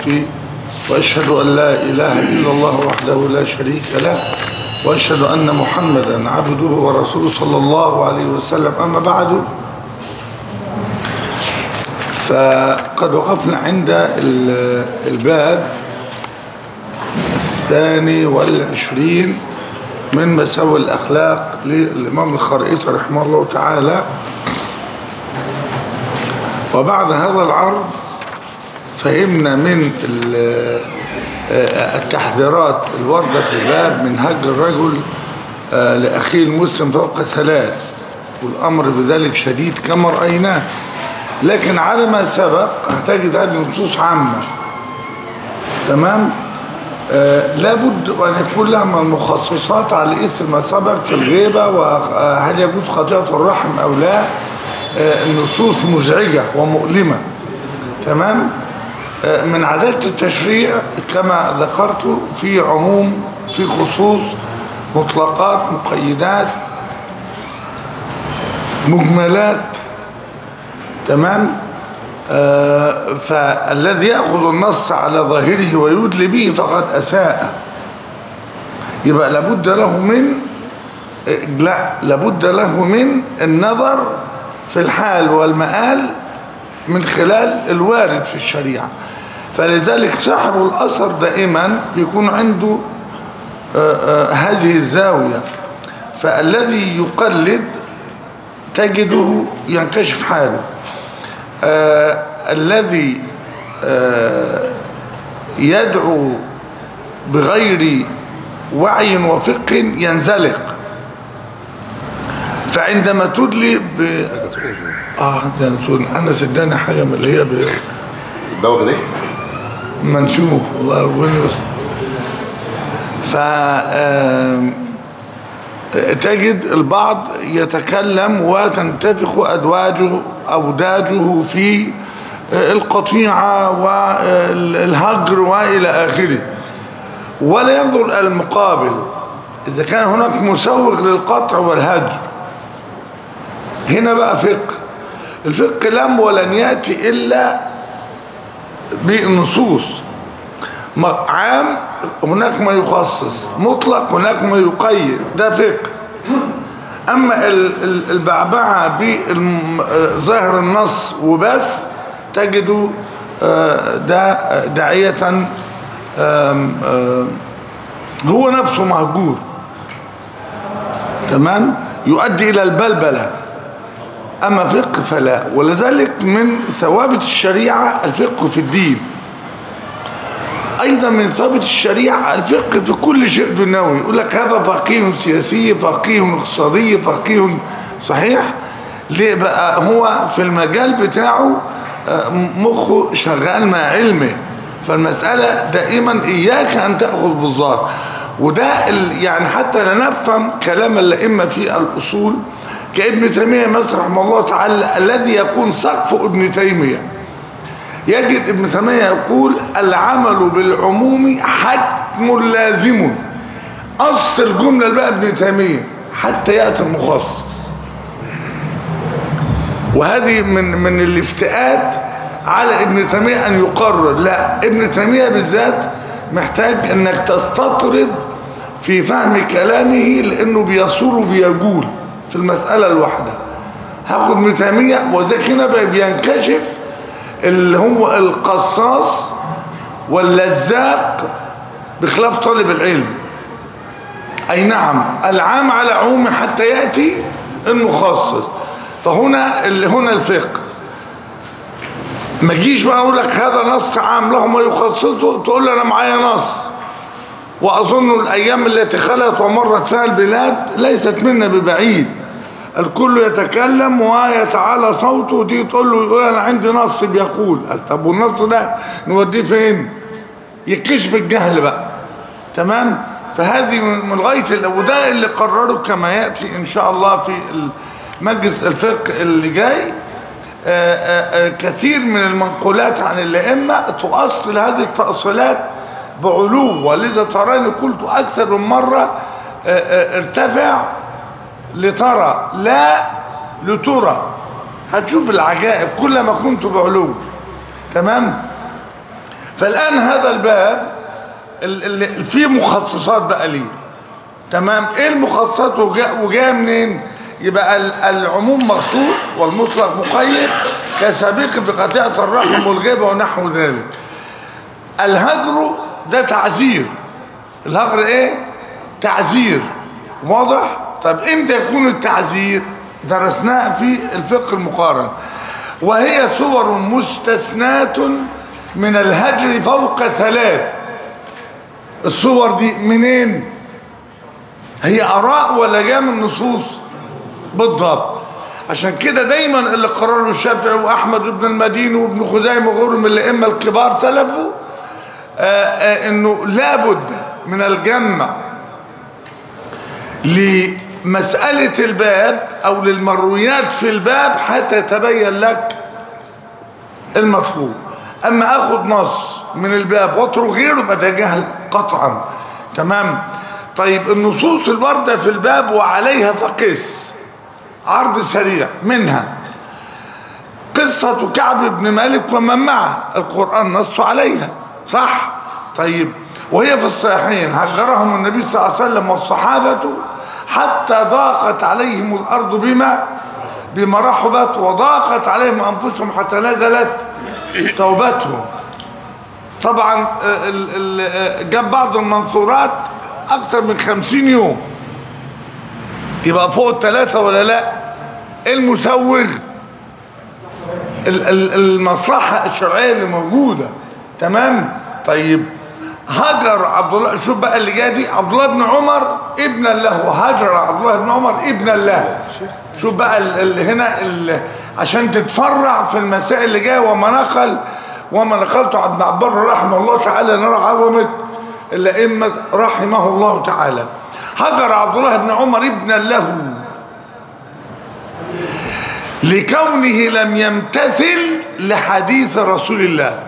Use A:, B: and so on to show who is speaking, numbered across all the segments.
A: نفسي وأشهد أن لا إله إلا الله وحده لا شريك له وأشهد أن محمدا عبده ورسوله صلى الله عليه وسلم أما بعد فقد وقفنا عند ال- الباب الثاني والعشرين من مساوي الأخلاق للإمام الخرائطي رحمه الله تعالى وبعد هذا العرض فهمنا من ال- التحذيرات الواردة في الباب من هج الرجل آه، لأخيه المسلم فوق ثلاث والأمر بذلك شديد كما رأيناه لكن على ما سبق هتجد هذه نصوص عامة تمام آه لابد أن يكون لها من المخصصات على اسم ما سبق في الغيبة وهل يجوز خطيئة الرحم أو لا آه النصوص مزعجة ومؤلمة تمام آه من عادات التشريع كما ذكرت في عموم في خصوص مطلقات مقيدات مجملات تمام آه فالذي يأخذ النص على ظاهره ويدلي به فقد أساء يبقى لابد له من آه، لا لابد له من النظر في الحال والمآل من خلال الوارد في الشريعة فلذلك صاحب الأثر دائما بيكون عنده آه، آه، هذه الزاوية فالذي يقلد تجده ينكشف حاله آه الذي آه يدعو بغير وعي وفقه ينزلق فعندما تدلي ب... اه يا رسول انا صدقني حاجه من اللي هي ب...
B: الدواء ده
A: ما نشوف الله ربنا يستر ف آم، تجد البعض يتكلم وتنتفخ أدواجه أوداجه في القطيعة والهجر وإلى آخره ولا ينظر إلى المقابل إذا كان هناك مسوغ للقطع والهجر هنا بقى فقه الفقه لم ولن يأتي إلا بالنصوص ما- عام هناك ما يخصص مطلق هناك ما يقيد ده فقه اما ال- ال- البعبعه بظاهر النص وبس تجد آه، ده داعيه آم، آم، هو نفسه مهجور تمام يؤدي الى البلبله اما فقه فلا ولذلك من ثوابت الشريعه الفقه في الدين ايضا من ثابت الشريعه الفقه في كل شيء دنيوي يقول لك هذا فقيه سياسي فقيه اقتصادي فقيه صحيح ليه بقى هو في المجال بتاعه آه، مخه شغال مع علمه فالمسألة دائما إياك أن تأخذ بالظاهر وده ال- يعني حتى لا نفهم كلام الأئمة في الأصول كابن تيمية مثلا رحمه الله تعالى الذي يكون سقف ابن تيمية يجد ابن تيمية يقول العمل بالعموم حتم لازم أصل الجملة بقى ابن تيمية حتى يأتي المخصص وهذه من من الافتئات على ابن تيمية أن يقرر لا ابن تيمية بالذات محتاج أنك تستطرد في فهم كلامه لأنه بيصور وبيجول في المسألة الواحدة هاخد ابن تيمية وذاك هنا بقى بينكشف اللي هو القصاص واللزاق بخلاف طالب العلم أي نعم العام على عموم حتى يأتي المخصص فهنا اللي هنا الفقه ما تجيش بقى اقول لك هذا نص عام له ما يخصصه تقول لي انا معايا نص واظن الايام التي خلت ومرت فيها البلاد ليست منا ببعيد الكل يتكلم ويتعالى صوته دي تقول له يقول انا عندي نص بيقول قال طب والنص ده نوديه فين يكشف الجهل بقى تمام فهذه من من غايه ال- وده اللي قرره كما ياتي ان شاء الله في مجلس الفقه اللي جاي آه، آه، آه، كثير من المنقولات عن الائمه تؤصل هذه التاصيلات بعلو ولذا تراني قلت اكثر من مره آه، آه، ارتفع لترى لا لترى هتشوف العجائب كلما كنت بعلو تمام فالآن هذا الباب اللي فيه مخصصات بقى ليه تمام ايه المخصصات وجاء وجاء منين يبقى العموم مخصوص والمطلق مقيد كسابق في قطيعة الرحم والغيبة ونحو ذلك الهجر ده تعزير الهجر ايه تعزير واضح طب امتى يكون التعزير درسناها في الفقه المقارن وهي صور مستثنات من الهجر فوق ثلاث الصور دي منين هي اراء ولا جاء من نصوص بالضبط عشان كده دايما اللي قرروا الشافعي واحمد بن المديني وابن خزيمه وغيرهم من الائمه الكبار سلفوا آآ آآ انه لابد من الجمع لمسألة الباب او للمرويات في الباب حتى يتبين لك المطلوب اما اخذ نص من الباب واترك غيره يبقى جهل قطعا تمام طيب النصوص الواردة في الباب وعليها فقس عرض سريع منها قصة كعب بن مالك ومن معه القرآن نص عليها صح طيب وهي في الصحيحين هجرهم النبي صلى الله عليه وسلم والصحابة حتى ضاقت عليهم الأرض بما بما رحبت وضاقت عليهم أنفسهم حتى نزلت توبتهم طبعا جاب بعض المنصورات أكثر من خمسين يوم يبقى فوق الثلاثة ولا لا المسوغ المصلحة الشرعية اللي موجودة تمام طيب هجر عبد الله شوف بقى اللي جاي دي عبد الله بن عمر ابنا له هجر عبد الله بن عمر ابنا له شوف بقى اللي هنا اللي عشان تتفرع في المسائل اللي جايه وما نقل وما نقلته عبد عبار رحمه الله تعالى نرى عظمه الائمه رحمه الله تعالى هجر عبد الله بن عمر ابنا له لكونه لم يمتثل لحديث رسول الله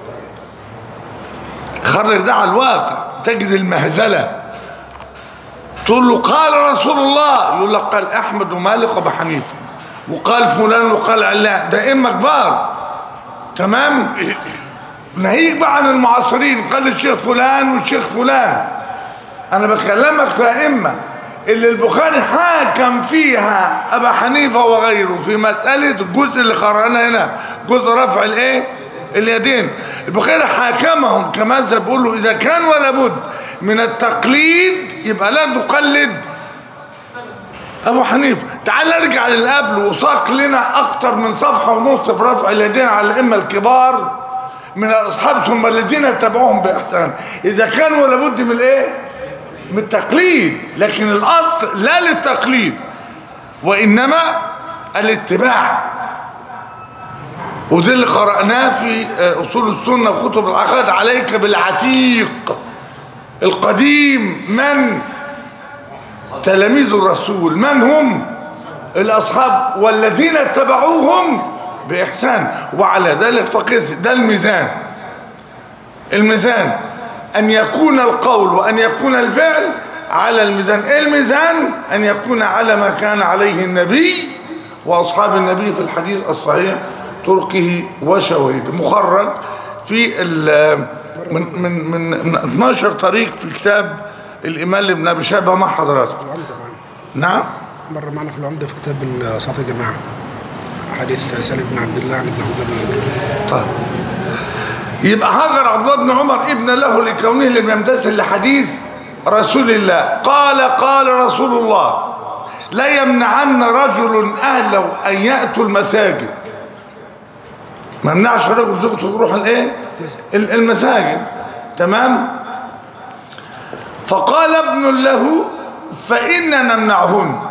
A: خرج ده على الواقع تجد المهزلة تقول له قال رسول الله يقول لك قال أحمد ومالك وابو حنيفة وقال فلان وقال علان ده إما كبار تمام ناهيك بقى عن المعاصرين قال الشيخ فلان والشيخ فلان أنا بكلمك في أئمة اللي البخاري حاكم فيها أبا حنيفة وغيره في مسألة الجزء اللي قرأنا هنا جزء رفع الايه اليدين البخاري حاكمهم كمذهب بيقول له إذا كان ولا بد من التقليد يبقى لا تقلد أبو حنيفة تعال نرجع للقبل وساق لنا أكتر من صفحة ونص في رفع اليدين على الأئمة الكبار من الأصحاب ثم الذين اتبعوهم بإحسان إذا كان ولا بد من الإيه؟ من التقليد لكن الأصل لا للتقليد وإنما الاتباع وده اللي قرأناه في أصول السنة وكتب العقائد عليك بالعتيق القديم من تلاميذ الرسول من هم الأصحاب والذين اتبعوهم بإحسان وعلى ذلك فقس ده الميزان الميزان أن يكون القول وأن يكون الفعل على الميزان إيه الميزان أن يكون على ما كان عليه النبي وأصحاب النبي في الحديث الصحيح تركه وشواهد مخرج في من من من من 12 طريق في كتاب الإمام ابن أبي شيبة مع حضراتكم
B: العمدة معنا
A: نعم
B: مرة معنا في العمدة في كتاب صلاة الجماعة حديث سالم بن عبد الله عن ابن عمر
A: طيب يبقى هاجر عبد الله بن عمر ابن له لكونه لم يمتثل لحديث رسول الله قال قال رسول الله لا يمنعن رجل اهله ان ياتوا المساجد ما يمنعش رجل زوجته تروح الايه ال- المساجد تمام فقال ابن له فإننا نمنعهن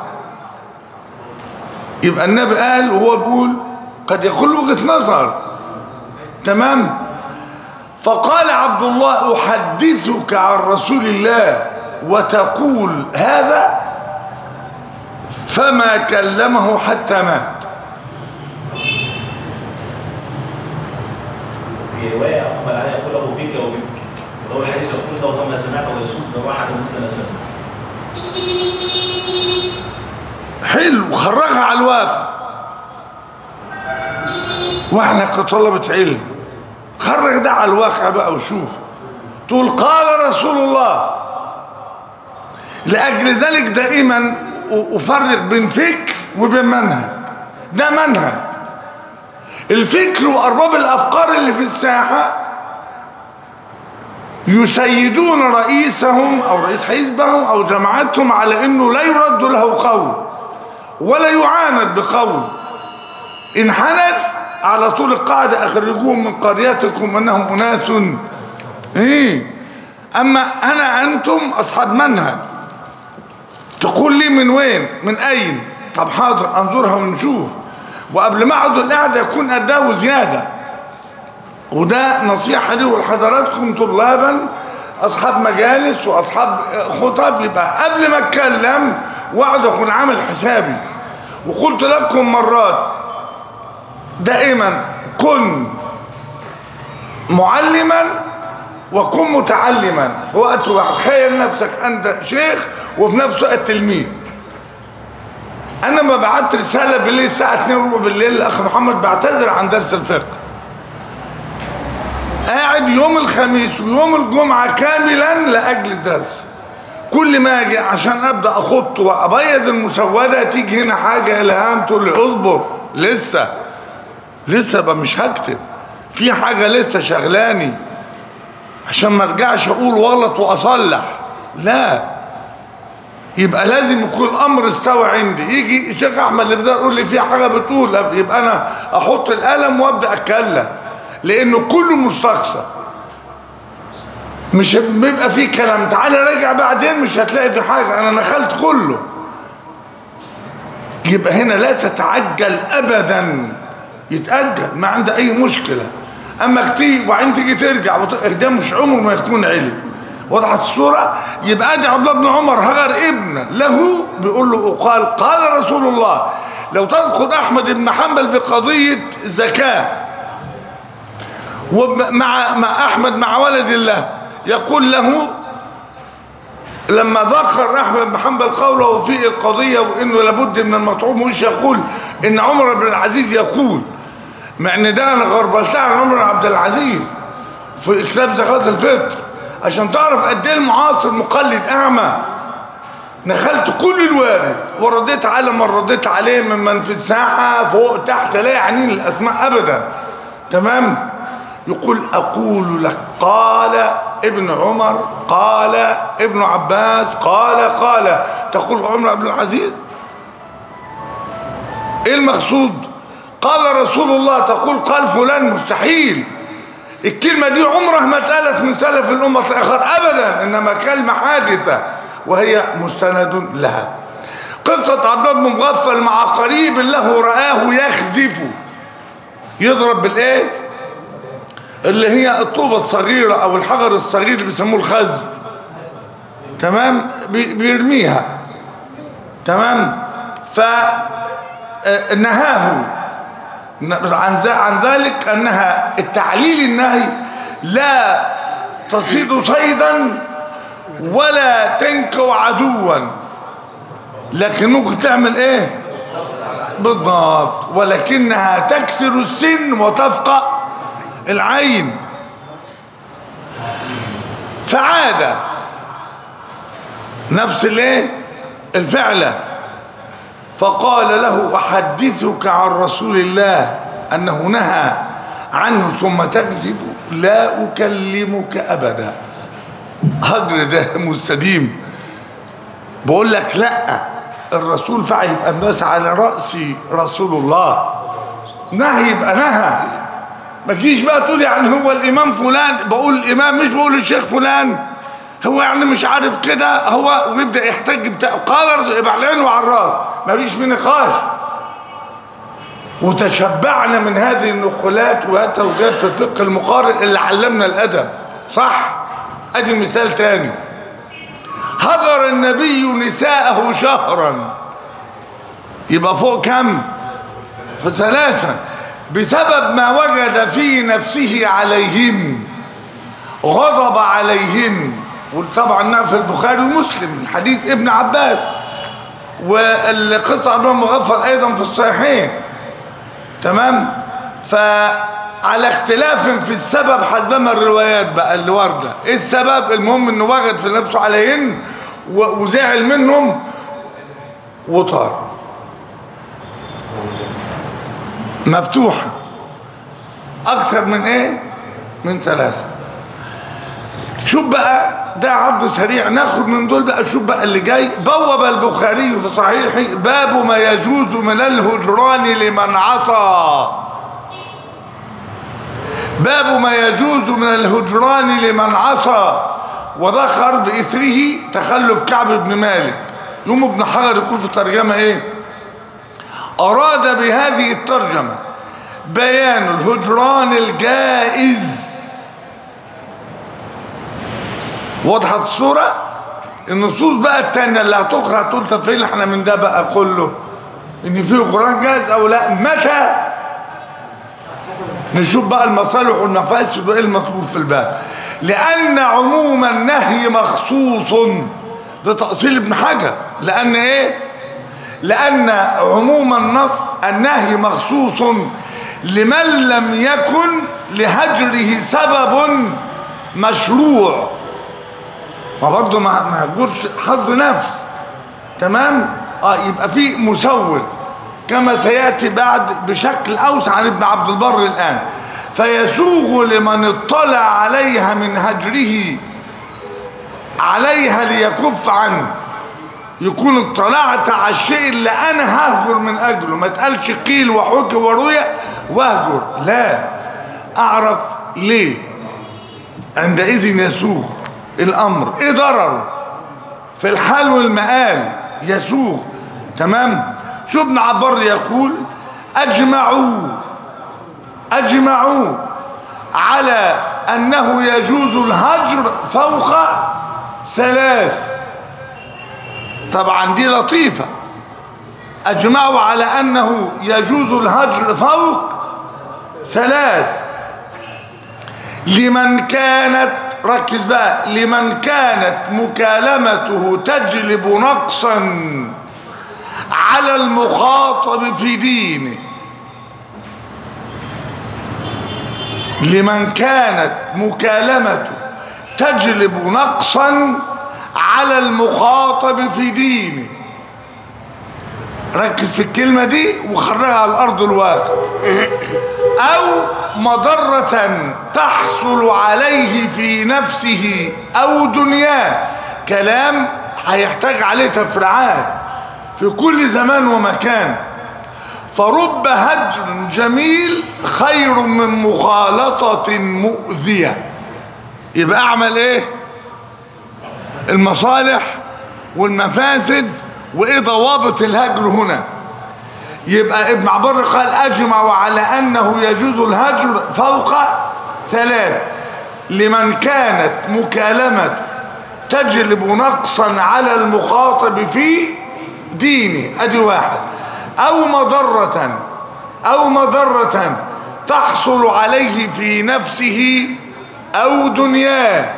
A: يبقى النبي قال وهو بيقول قد يكون وجهة نظر تمام فقال عبد الله أحدثك عن رسول الله وتقول هذا فما كلمه حتى مات
C: في رواية أقبل عليه يقول له بك وبك ولو الحديث يقول له فما سمعت ويسوق بواحد مثل ما سمع
A: حلو خرجها على الواقع واحنا كطلبة علم خرج ده على الواقع بقى وشوف تقول قال رسول الله لأجل ذلك دائما أفرق بين فكر وبين منهج ده منهج الفكر وأرباب الأفكار اللي في الساحة يسيدون رئيسهم أو رئيس حزبهم أو جماعتهم على أنه لا يرد له قول ولا يعاند بقول إن حدث على طول القاعدة أخرجوهم من قريتكم أنهم أناس إيه أما أنا أنتم أصحاب منهج تقول لي من وين من أين طب حاضر أنظرها ونشوف وقبل ما أقعد القعدة يكون أداه زيادة وده نصيحة لي ولحضراتكم طلابا أصحاب مجالس وأصحاب خطب يبقى قبل ما أتكلم وأقعد أكون عامل حسابي وقلت لكم مرات دائما كن معلما وكن متعلما في وقت واحد تخيل نفسك أنت شيخ وفي نفس الوقت تلميذ أنا ما بعت رسالة بالليل الساعة 2 بالليل الأخ محمد بعتذر عن درس الفقه قاعد يوم الخميس ويوم الجمعة كاملا لأجل الدرس كل ما اجي عشان ابدا اخط وابيض المسوده تيجي هنا حاجه الهام تقول لي اصبر لسه لسه بقى مش هكتب في حاجه لسه شغلاني عشان ما ارجعش اقول غلط واصلح لا يبقى لازم يكون الامر استوى عندي يجي الشيخ احمد اللي بدأ يقول لي في حاجه بتقول يبقى انا احط القلم وابدا اتكلم لانه كله مستقصى مش بيبقى فيه كلام تعالى راجع بعدين مش هتلاقي في حاجة انا نخلت كله يبقى هنا لا تتعجل ابدا يتأجل ما عنده اي مشكلة اما كتير وبعدين تيجي ترجع ده مش عمر ما يكون علم وضحت الصورة يبقى ادي عبد الله بن عمر هجر ابن له بيقول له قال قال رسول الله لو تذكر احمد بن حنبل في قضية زكاة ومع مع احمد مع ولد الله يقول له لما ذكر احمد بن حنبل قوله في القضيه وانه لابد من المطعوم وش يقول ان عمر بن العزيز يقول مع ان ده انا غربلتها عن عمر بن عبد العزيز في كتاب زكاه الفطر عشان تعرف قد ايه المعاصر مقلد اعمى نخلت كل الوارد ورديت على من رديت عليه ممن في الساحه فوق تحت لا يعنيني الاسماء ابدا تمام يقول أقول لك قال ابن عمر قال ابن عباس قال قال تقول عمر بن العزيز ايه المقصود قال رسول الله تقول قال فلان مستحيل الكلمة دي عمرها ما اتقالت من سلف الأمة الآخر أبدا إنما كلمة حادثة وهي مستند لها قصة عبد الله بن مغفل مع قريب له رآه يخزف يضرب بالايه اللي هي الطوبة الصغيرة او الحجر الصغير اللي بيسموه الخز تمام بيرميها تمام فنهاه عن عن ذلك انها التعليل النهي لا تصيد صيدا ولا تنكو عدوا لكن ممكن تعمل ايه بالضبط ولكنها تكسر السن وتفقأ العين فعاد نفس الايه الفعلة فقال له احدثك عن رسول الله انه نهى عنه ثم تكذب لا اكلمك ابدا هجر ده مستديم بقول لك لا الرسول فعل يبقى الناس على رأسي رسول الله نهي يبقى نهى ما تجيش بقى تقول يعني هو الامام فلان بقول الامام مش بقول الشيخ فلان هو يعني مش عارف كده هو ويبدا يحتج بتاع قال يبقى على العين وعلى الراس ما فيش في نقاش وتشبعنا من هذه النقولات وتوجيهات في الفقه المقارن اللي علمنا الادب صح ادي مثال تاني هجر النبي نساءه شهرا يبقى فوق كم فثلاثا بسبب ما وجد في نفسه عليهن غضب عليهن وطبعا في البخاري ومسلم من حديث ابن عباس والقصة ابن مغفر ايضا في الصحيحين تمام على اختلاف في السبب حسبما الروايات بقى اللي وارده ايه السبب المهم انه وجد في نفسه عليهن و- وزعل منهم وطار مفتوحه اكثر من ايه من ثلاثه شوف بقى ده عرض سريع ناخد من دول بقى شوف بقى اللي جاي بوب البخاري في صحيحه باب ما يجوز من الهجران لمن عصى باب ما يجوز من الهجران لمن عصى وذكر بإثره تخلف كعب بن مالك يوم ابن حجر يقول في الترجمة ايه أراد بهذه الترجمة بيان الهجران الجائز وضحت الصورة النصوص بقى التانية اللي هتقرأ تقول طب فين احنا من ده بقى كله ان فيه قرآن جاهز او لا متى نشوف بقى المصالح والمفاسد وايه المطلوب في الباب لان عموم النهي مخصوص ده تأصيل ابن حجر لان ايه لان عموم النص النهي مخصوص لمن لم يكن لهجره سبب مشروع ما برضه ما ما يقولش حظ نفس تمام اه يبقى في مسوغ كما سياتي بعد بشكل اوسع عن ابن عبد البر الان فيسوغ لمن اطلع عليها من هجره عليها ليكف عنه يكون اطلعت على الشيء اللي انا ههجر من اجله ما تقالش قيل وحكي وروي واهجر لا اعرف ليه عندئذ يسوغ الامر ايه ضرره في الحال والمآل يسوغ تمام شو ابن عبر يقول اجمعوا اجمعوا على انه يجوز الهجر فوق ثلاث طبعا دي لطيفة اجمعوا على انه يجوز الهجر فوق ثلاث لمن كانت ركز بقى لمن كانت مكالمته تجلب نقصا على المخاطب في دينه لمن كانت مكالمته تجلب نقصا على المخاطب في دينه ركز في الكلمة دي وخرجها على الأرض الواقع أو مضرة تحصل عليه في نفسه أو دنياه كلام هيحتاج عليه تفريعات في كل زمان ومكان فرب هجر جميل خير من مخالطة مؤذية يبقى أعمل إيه المصالح والمفاسد وإيه ضوابط الهجر هنا يبقى ابن عبر قال أجمع على أنه يجوز الهجر فوق ثلاث لمن كانت مكالمة تجلب نقصا على المخاطب في دينه أدي واحد أو مضرة أو مضرة تحصل عليه في نفسه أو دنياه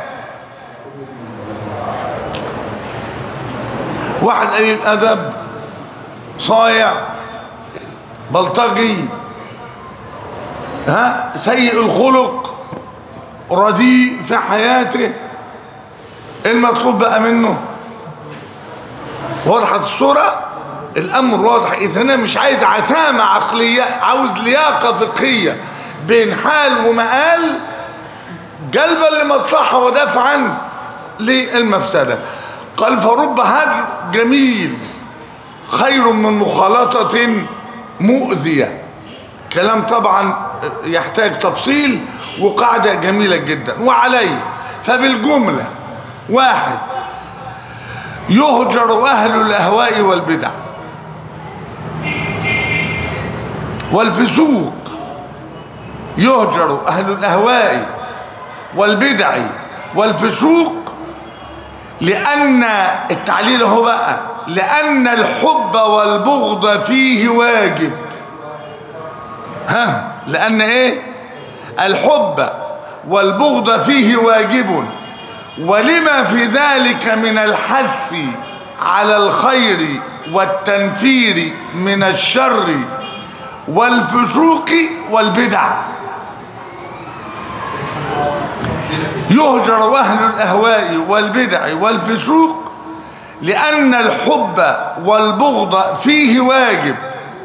A: واحد قليل أدب صايع بلطجي ها سيء الخلق رديء في حياته ايه المطلوب بقى منه وضحت الصورة الامر واضح اذا انا مش عايز عتامة عقلية عاوز لياقة فقهية بين حال ومآل جلبا لمصلحة ودفعا للمفسدة قال فرب هجر جميل خير من مخالطة مؤذية كلام طبعا يحتاج تفصيل وقاعدة جميلة جدا وعليه فبالجملة واحد يهجر أهل الأهواء والبدع والفسوق يهجر أهل الأهواء والبدع والفسوق لأن التعليل هو بقى لأن الحب والبغض فيه واجب ها لأن ايه الحب والبغض فيه واجب ولما في ذلك من الحث على الخير والتنفير من الشر والفسوق والبدع يهجر أهل الأهواء والبدع والفسوق لأن الحب والبغض فيه واجب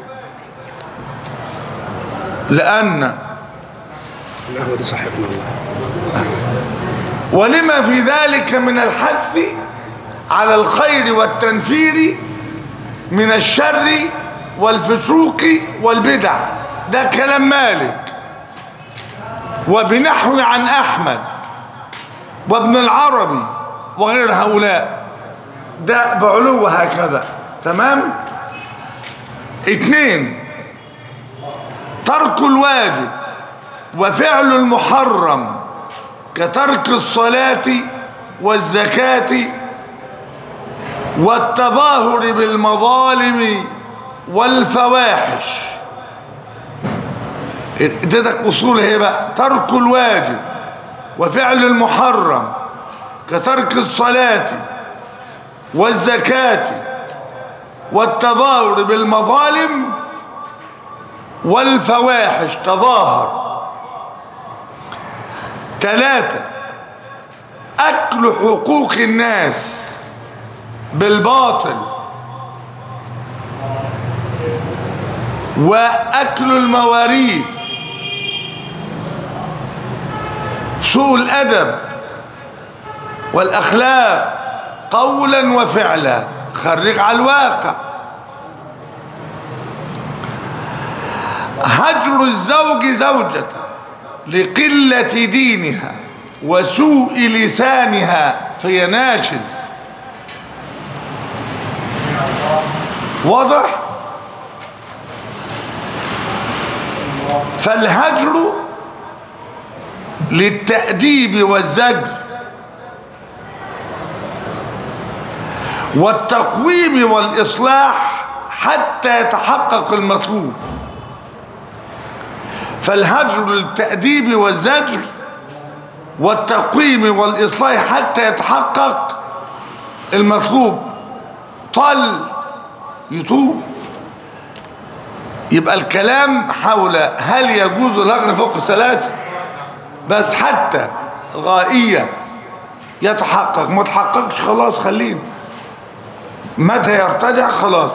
A: لأن
B: القهوة دي صحتنا والله
A: ولما في ذلك من الحث على الخير والتنفير من الشر والفسوق والبدع ده كلام مالك وبنحو عن أحمد وابن العربي وغير هؤلاء ده بعلو هكذا تمام اتنين ترك الواجب وفعل المحرم كترك الصلاة والزكاة والتظاهر بالمظالم والفواحش اديتك اصول ايه بقى ترك الواجب وفعل المحرم كترك الصلاة والزكاة والتظاهر بالمظالم والفواحش تظاهر ثلاثة أكل حقوق الناس بالباطل وأكل المواريث سوء الأدب والأخلاق قولا وفعلا خرج على الواقع هجر الزوج زوجته لقلة دينها وسوء لسانها في ناشز واضح فالهجر للتأديب والزجر والتقويم والإصلاح حتى يتحقق المطلوب فالهجر للتأديب والزجر والتقويم والإصلاح حتى يتحقق المطلوب طل يتوب يبقى الكلام حول هل يجوز الهجر فوق ثلاث بس حتى غائية يتحقق ما تحققش خلاص خليه متى يرتدع خلاص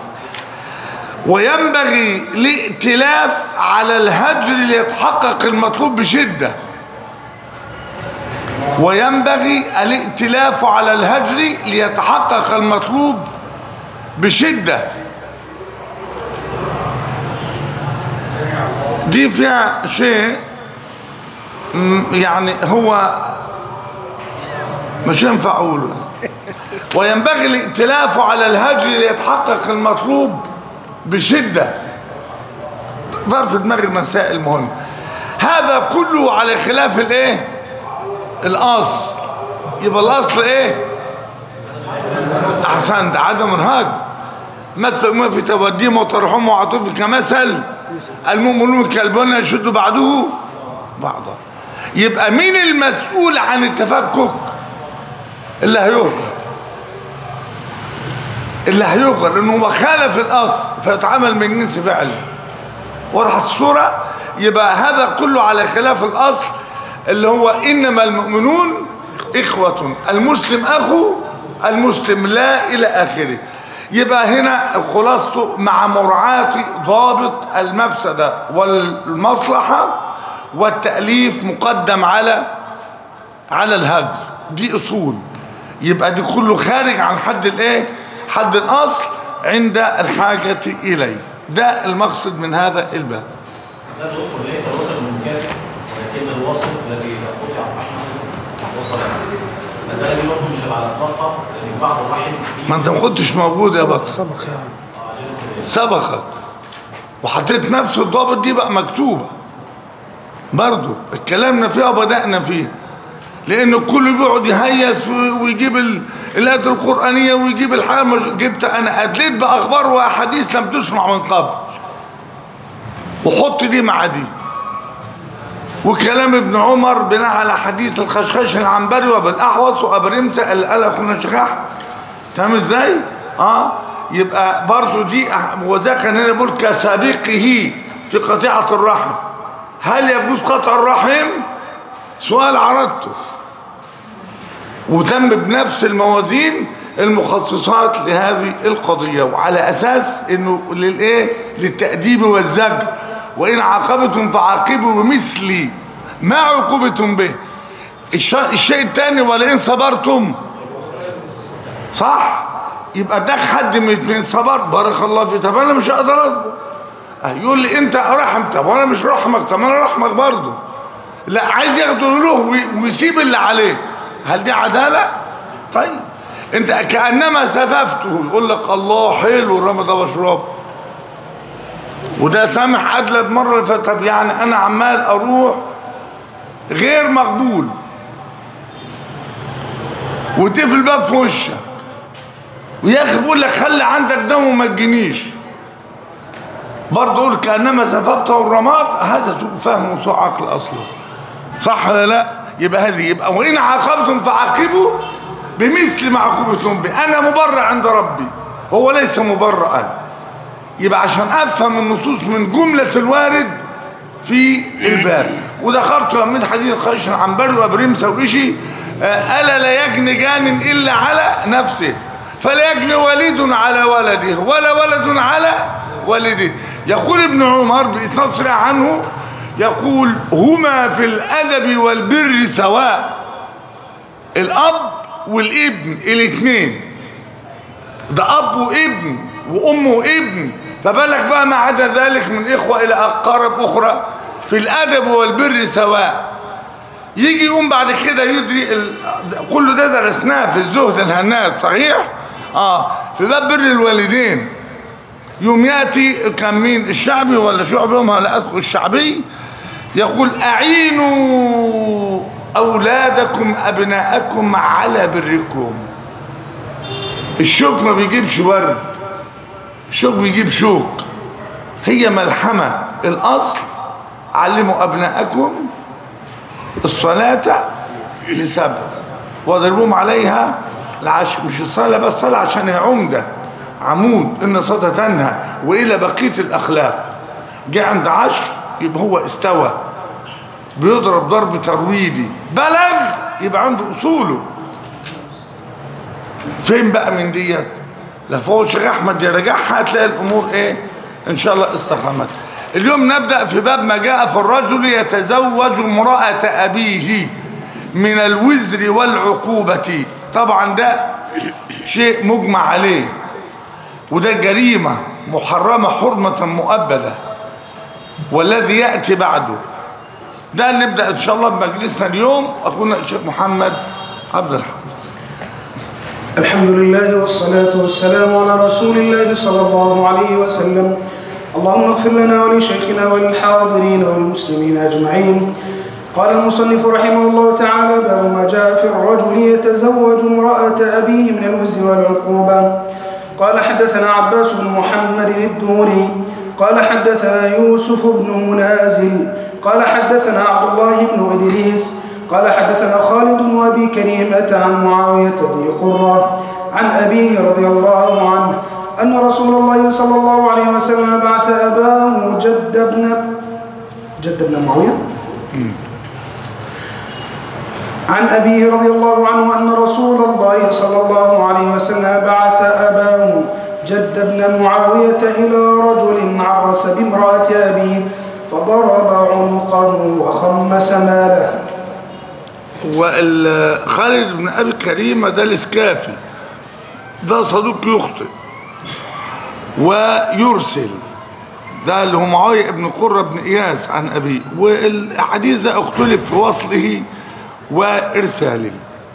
A: وينبغي الائتلاف على الهجر ليتحقق المطلوب بشدة وينبغي الائتلاف على الهجر ليتحقق المطلوب بشدة دي فيها شيء م- يعني هو مش ينفع اقوله وينبغي الائتلاف على الهجر ليتحقق المطلوب بشدة ظرف دماغ المسائل مهمة هذا كله على خلاف الايه الاصل يبقى الاصل ايه احسنت عدم الهجر مثل ما في توديهم وترحمهم وعطوف كمثل المؤمنون كالبنى يشد بعضه بعضا يبقى مين المسؤول عن التفكك اللي هيهجر اللي هيهجر لانه هو خالف الاصل فيتعامل من جنس فعله واضحه الصوره يبقى هذا كله على خلاف الاصل اللي هو انما المؤمنون اخوه المسلم اخو المسلم لا الى اخره يبقى هنا خلاصته مع مراعاة ضابط المفسدة والمصلحة والتأليف مقدم على على الهجر دي اصول يبقى دي كله خارج عن حد الايه حد الاصل عند الحاجة اليه ده المقصد من هذا الباب
C: زاد الأخر ليس الوصل المكافئ ولكن الوصل الذي إذا قطع الرحم وصل المسألة دي برضه مش على إطلاقها لأن بعض الرحم فيه
A: ما انت ما كنتش موجود يا بطل
B: سبق يعني
A: سبقك وحطيت نفس الضابط دي بقى مكتوبة برضو اتكلمنا فيها وبدأنا فيها لأن الكل بيقعد يهيس ويجيب ال- الآيات القرآنية ويجيب الحاجة مش- جبت أنا أدليت بأخبار وأحاديث لم تسمع من قبل وحط دي مع دي وكلام ابن عمر بناء على حديث الخشخش العنبري وبالأحوص وأبرمسة اللي قال أخونا شخاح تمام ازاي اه يبقى برضو دي أح- وذاك كان هنا بيقول كسابقه في قطيعة الرحم هل يجوز قطع الرحم سؤال عرضته وتم بنفس الموازين المخصصات لهذه القضية وعلى أساس أنه للإيه للتأديب والزجر وإن عاقبتم فعاقبوا بمثل ما عوقبتم به الش- الشيء الثاني ولئن صبرتم صح يبقى اداك حد من اتنين صبر بارك الله فيه طب انا مش هقدر اصبر اه يقول لي انت رحم طب وانا مش رحمك طب انا رحمك برضه لا عايز ياخده له وي- ويسيب اللي عليه هل دي عداله طيب انت كانما سففته يقول لك الله حلو الرمى ده بشربه وده سامح ادلى بمره اللي فاتت طب يعني انا عمال اروح غير مقبول وتقفل الباب في وشك ويا اخي بقول لك خلي عندك دم وما تجينيش برضه يقول كانما سففته الرماد هذا سوء فهم وسوء عقل اصلا صح ولا لا يبقى هذه يبقى وان عاقبتم فعاقبوا بمثل ما عاقبتم به انا مبرع عند ربي هو ليس مبرئا يبقى عشان افهم النصوص من جمله الوارد في الباب وذكرت من حديث خيش العنبري وابرمسه وإشي آه، الا لا يجني جان الا على نفسه فلا يجني والد على ولده ولا ولد على والده يقول ابن عمر بإسناد صحيح عنه يقول هما في الادب والبر سواء الاب والابن الاثنين ده اب وابن وام وابن فبالك بقى ما عدا ذلك من اخوه الى اقارب اخرى في الادب والبر سواء يجي يقوم بعد كده يدري ال... كل ده درسناه في الزهد الهنات صحيح اه في باب بر الوالدين يوم ياتي كان مين الشعبي ولا شعبي ما لا اذكر الشعبي يقول اعينوا اولادكم ابناءكم على بركم الشوك ما بيجيبش ورد الشوك بيجيب شوك هي ملحمة الأصل علموا أبناءكم الصلاة لسبب واضربوهم عليها العشر مش الصلاة بس الصلاة عشان هي عمدة عمود إن الصلاة تنهى وإلى بقية الأخلاق جه عند عشر يبقى هو استوى بيضرب ضرب ترويدي بلغ يبقى عنده أصوله فين بقى من ديت لا فوق شيخ احمد يرجعها هتلاقي الامور ايه ان شاء الله استقامت اليوم نبدا في باب ما جاء في الرجل يتزوج امراه ابيه من الوزر والعقوبه طبعا ده شيء مجمع عليه وده جريمه محرمه حرمه مؤبده والذي ياتي بعده ده نبدا ان شاء الله بمجلسنا اليوم اخونا الشيخ محمد عبد الحق
B: الحمد لله والصلاة والسلام على رسول الله صلى الله عليه وسلم اللهم اغفر لنا ولشيخنا وللحاضرين والمسلمين أجمعين قال المصنف رحمه الله تعالى باب ما جاء في الرجل يتزوج امرأة أبيه من الوز والعقوبة قال حدثنا عباس بن محمد الدوري قال حدثنا يوسف بن منازل قال حدثنا عبد الله بن إدريس قال حدثنا خالد وابي كريمة عن معاوية بن قرة عن أبيه رضي الله عنه أن رسول الله صلى الله عليه وسلم بعث أباه جد ابن جد ابن معاوية عن أبيه رضي الله عنه أن رسول الله صلى الله عليه وسلم بعث أباه جد ابن معاوية إلى رجل عرس بامرأة أبيه فضرب عنقه وخمس ماله
A: وخالد بن ابي كريمه ده الاسكافي ده صدوق يخطئ ويرسل ده اللي هو معاويه بن قره بن اياس عن ابيه والحديث ده اختلف في وصله وارساله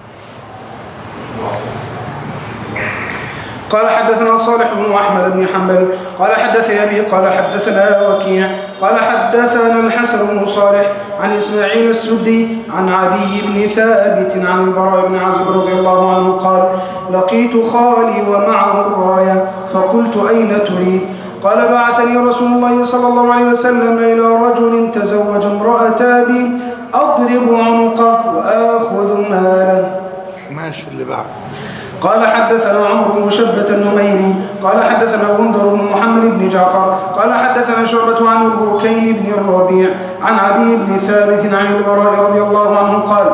B: قال حدثنا صالح بن احمد بن حنبل قال حدثني ابي قال حدثنا وكيع قال حدثنا الحسن بن صالح عن اسماعيل السدي عن عدي بن ثابت عن البراء بن عازب رضي الله عنه قال لقيت خالي ومعه الرايه فقلت اين تريد قال بعثني رسول الله صلى الله عليه وسلم الى رجل تزوج امراه ابي اضرب عنقه واخذ ماله
A: ماشي اللي بعده
B: قال حدثنا عمرو بن شبة النميري قال حدثنا غندر بن محمد بن جعفر قال حدثنا شعبة عن البوكين بن الربيع عن علي بن ثابت عن البراء رضي الله عنه قال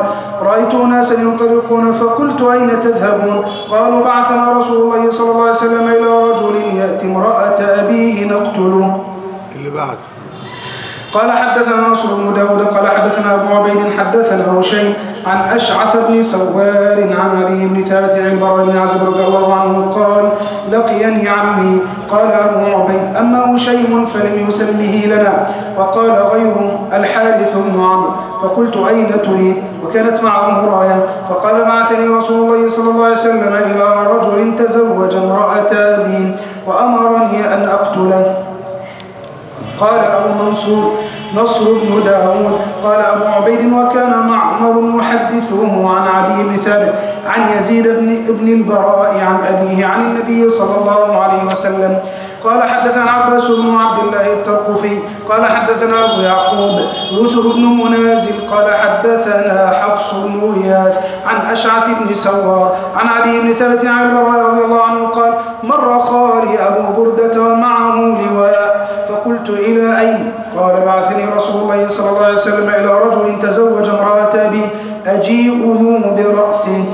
B: رأيت أناسا ينطلقون فقلت أين تذهبون قالوا بعثنا رسول الله صلى الله عليه وسلم إلى رجل يأتي امرأة أبيه نقتله
A: اللي بعد
B: قال حدثنا نصر بن داود قال حدثنا أبو عبيد حدثنا هشيم عن أشعث بن سوار عن علي بن ثابت عن البراء بن عازب رضي الله عنه قال لقيني عمي قال أبو عبيد أما هشيم فلم يسمه لنا وقال غيره الحارث بن عمرو فقلت أين تريد وكانت معه راية فقال بعثني رسول الله صلى الله عليه وسلم إلى رجل تزوج امرأة أبي وأمرني أن أقتله قال أبو منصور نصر بن داود قال أبو عبيد وكان معمر يحدثه عن عدي بن ثابت عن يزيد بن ابن البراء عن أبيه عن النبي صلى الله عليه وسلم قال حدثنا عباس بن عبد الله الترقفي قال حدثنا أبو يعقوب يوسف بن منازل قال حدثنا حفص بن غياث عن أشعث بن سوار عن علي بن ثابت عن البراء رضي الله عنه قال مر خالي أبو بردة ومعه لواء فقلت إلى أين قال بعثني رسول الله صلى الله عليه وسلم إلى رجل تزوج امرأة أبي أجيئه برأسه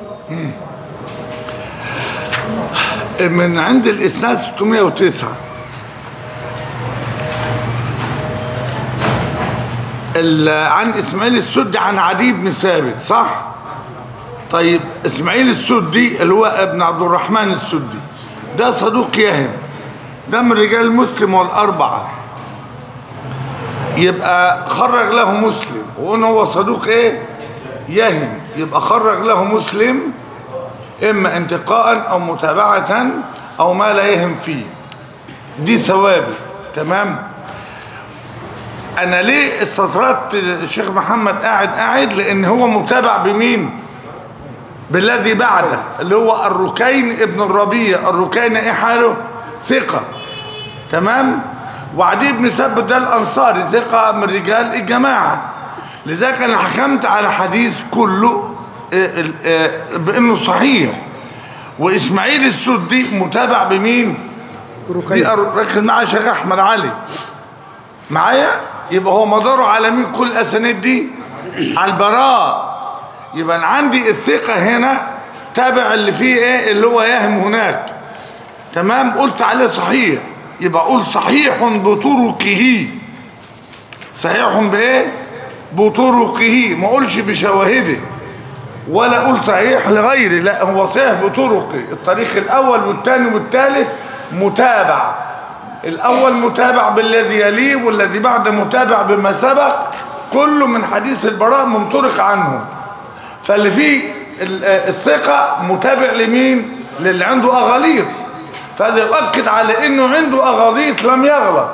A: من عند الإسناد 609 ال- عن إسماعيل السدي عن عدي بن ثابت صح؟ طيب إسماعيل السدي اللي هو ابن عبد الرحمن السدي ده صدوق يهم ده من رجال مسلم والأربعة يبقى خرج له مسلم وقلنا هو صدوق ايه يهم يبقى خرج له مسلم اما انتقاء او متابعة او ما لا يهم فيه دي ثوابت تمام انا ليه استطردت الشيخ محمد قاعد قاعد لان هو متابع بمين بالذي بعده اللي هو الركين ابن الربيع الركين ايه حاله ثقة تمام وعدي بن ثابت ده الانصاري ثقة من رجال الجماعة لذلك انا حكمت على حديث كله آه، آه، بانه صحيح واسماعيل السدي متابع بمين دي أر- ركز معايا شيخ احمد علي معايا يبقى هو مداره على مين كل الاسانيد دي على البراء يبقى أنا عندي الثقة هنا تابع اللي فيه ايه اللي هو يهم هناك تمام قلت عليه صحيح يبقى اقول صحيح بطرقه صحيح بايه بطرقه ما اقولش بشواهده ولا اقول صحيح لغيره لا هو صحيح بطرقه الطريق الاول والثاني والثالث متابع الاول متابع بالذي يليه والذي بعد متابع بما سبق كله من حديث البراء منطلق عنه فاللي فيه ال- آه الثقة متابع لمين للي عنده أغاليط فهذا يؤكد على انه عنده أغاليط لم يغلط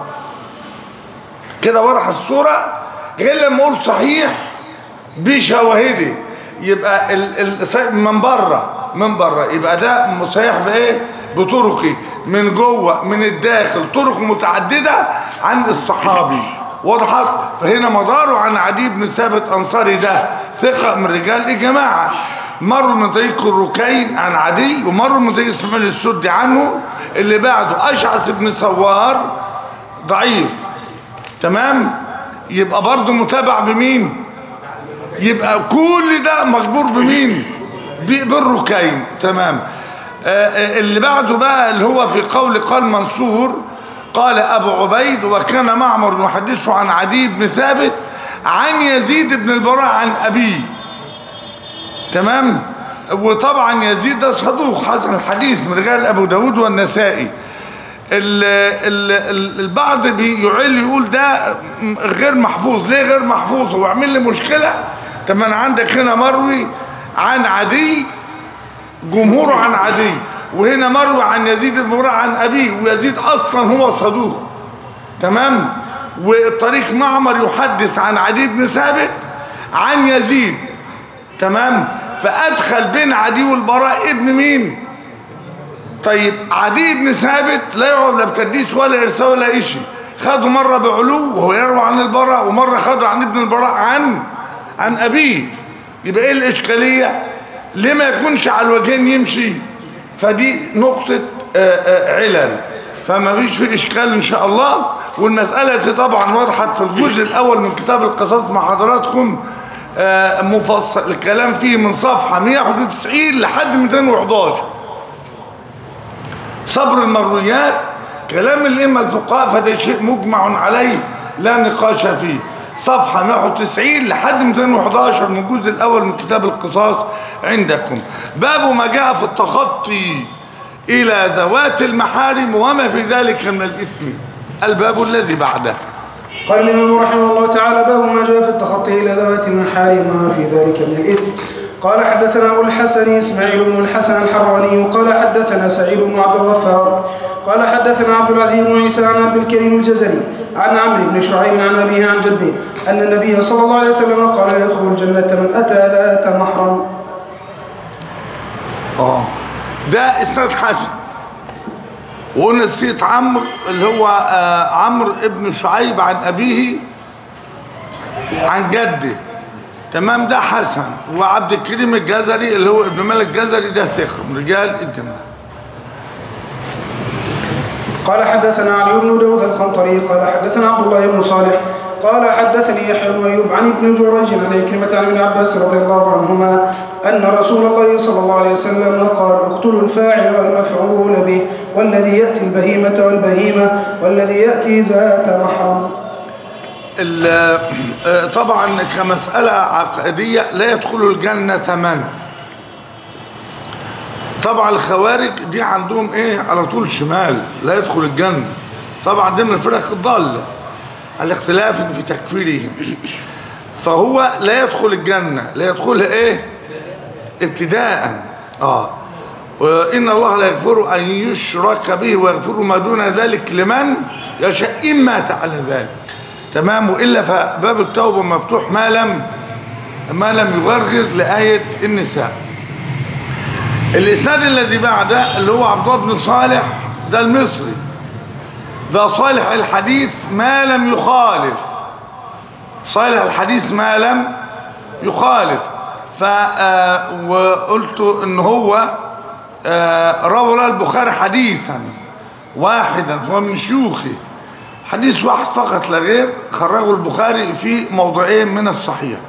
A: كده ورح الصورة غير لما اقول صحيح بشواهده يبقى ال ال من بره من بره يبقى ده صحيح بايه بطرقي من جوه من الداخل طرق متعددة عن الصحابي وضحت فهنا مداره عن عدي بن ثابت انصاري ده ثقة من رجال الجماعة مروا من طريق الركين عن عدي ومروا من طريق اسماعيل السدي عنه اللي بعده اشعث بن سوار ضعيف تمام يبقى برضه متابع بمين يبقى كل ده مجبور بمين ب- بالركين تمام آه، آه، اللي بعده بقى اللي هو في قول قال منصور قال ابو عبيد وكان معمر يحدثه عن عدي بن ثابت عن يزيد بن البراء عن ابيه تمام وطبعا يزيد ده صدوق حسن الحديث من رجال ابو داود والنسائي ال ال ال البعض بيعل يقول ده غير محفوظ ليه غير محفوظ هو عامل لي مشكله طب ما انا عندك هنا مروي عن عدي جمهوره عن عدي وهنا مروي عن يزيد بن مرة عن ابيه ويزيد اصلا هو صدوق تمام والطريق معمر يحدث عن عدي بن ثابت عن يزيد تمام فادخل بين عدي والبراء ابن مين طيب عدي بن ثابت لا يعرف لا بتدليس ولا ارسال ولا شيء خده مره بعلو وهو يروى عن البراء ومره خده عن ابن البراء عن عن ابيه يبقى ايه الاشكاليه ليه ما يكونش على الوجهين يمشي فدي نقطه آه، آه، علل فما فيش في اشكال ان شاء الله والمساله دي طبعا وضحت في الجزء الاول من كتاب القصص مع حضراتكم آه، مفصل الكلام فيه من صفحة 191 لحد 211 صبر المرويات كلام الإمة الفقهاء فده شيء مجمع عليه لا نقاش فيه صفحة 190 لحد 211 من الجزء الأول من كتاب القصاص عندكم باب ما جاء في التخطي إلى ذوات المحارم وما في ذلك من الإثم الباب الذي بعده
B: قال الإمام رحمه الله تعالى باب ما جاء في التخطي إلى ذوات المحارم وما في ذلك من الإثم قال حدثنا أبو الحسن إسماعيل بن الحسن الحراني قال حدثنا سعيد بن عبد الغفار قال حدثنا عبد العزيز بن عيسى عن عبد الكريم الجزري عن عمرو بن شعيب عن أبيه عن جده أن النبي صلى الله عليه وسلم قال لا يدخل الجنة من أتى ذات محرم
A: اه ده اسناد حسن ونسيت عمرو اللي هو آه، عمرو ابن شعيب عن ابيه عن جده تمام ده حسن وعبد الكريم الجزري اللي هو ابن مالك الجزري ده ثقه من رجال الجماعه
B: قال حدثنا علي بن داود القنطري قال حدثنا عبد الله بن صالح قال حدثني يحيى بن ايوب عن ابن جريج عن عكرمة عن ابن عباس رضي الله عنهما ان رسول الله صلى الله عليه وسلم قال اقتلوا الفاعل والمفعول به والذي ياتي البهيمة والبهيمة والذي ياتي ذات محرم
A: ال- آه، طبعا كمسألة عقدية لا يدخل الجنة من طبعا الخوارج دي عندهم ايه على طول شمال لا يدخل الجنة طبعا ضمن الفرق الضالة على اختلاف في تكفيرهم فهو لا يدخل الجنة لا يدخلها ايه ابتداء اه وإن الله لا يغفر أن يشرك به ويغفر ما دون ذلك لمن يشاء إن مات على ذلك تمام وإلا فباب التوبة مفتوح ما لم ما لم يغرغر لآية النساء الإسناد الذي بعده اللي هو عبد الله بن صالح ده المصري ده صالح الحديث ما لم يخالف صالح الحديث ما لم يخالف ف آه، وقلت ان هو آه، روى له البخاري حديثا واحدا فهو من شيوخه حديث واحد فقط لا غير خرجه البخاري في موضعين من الصحيح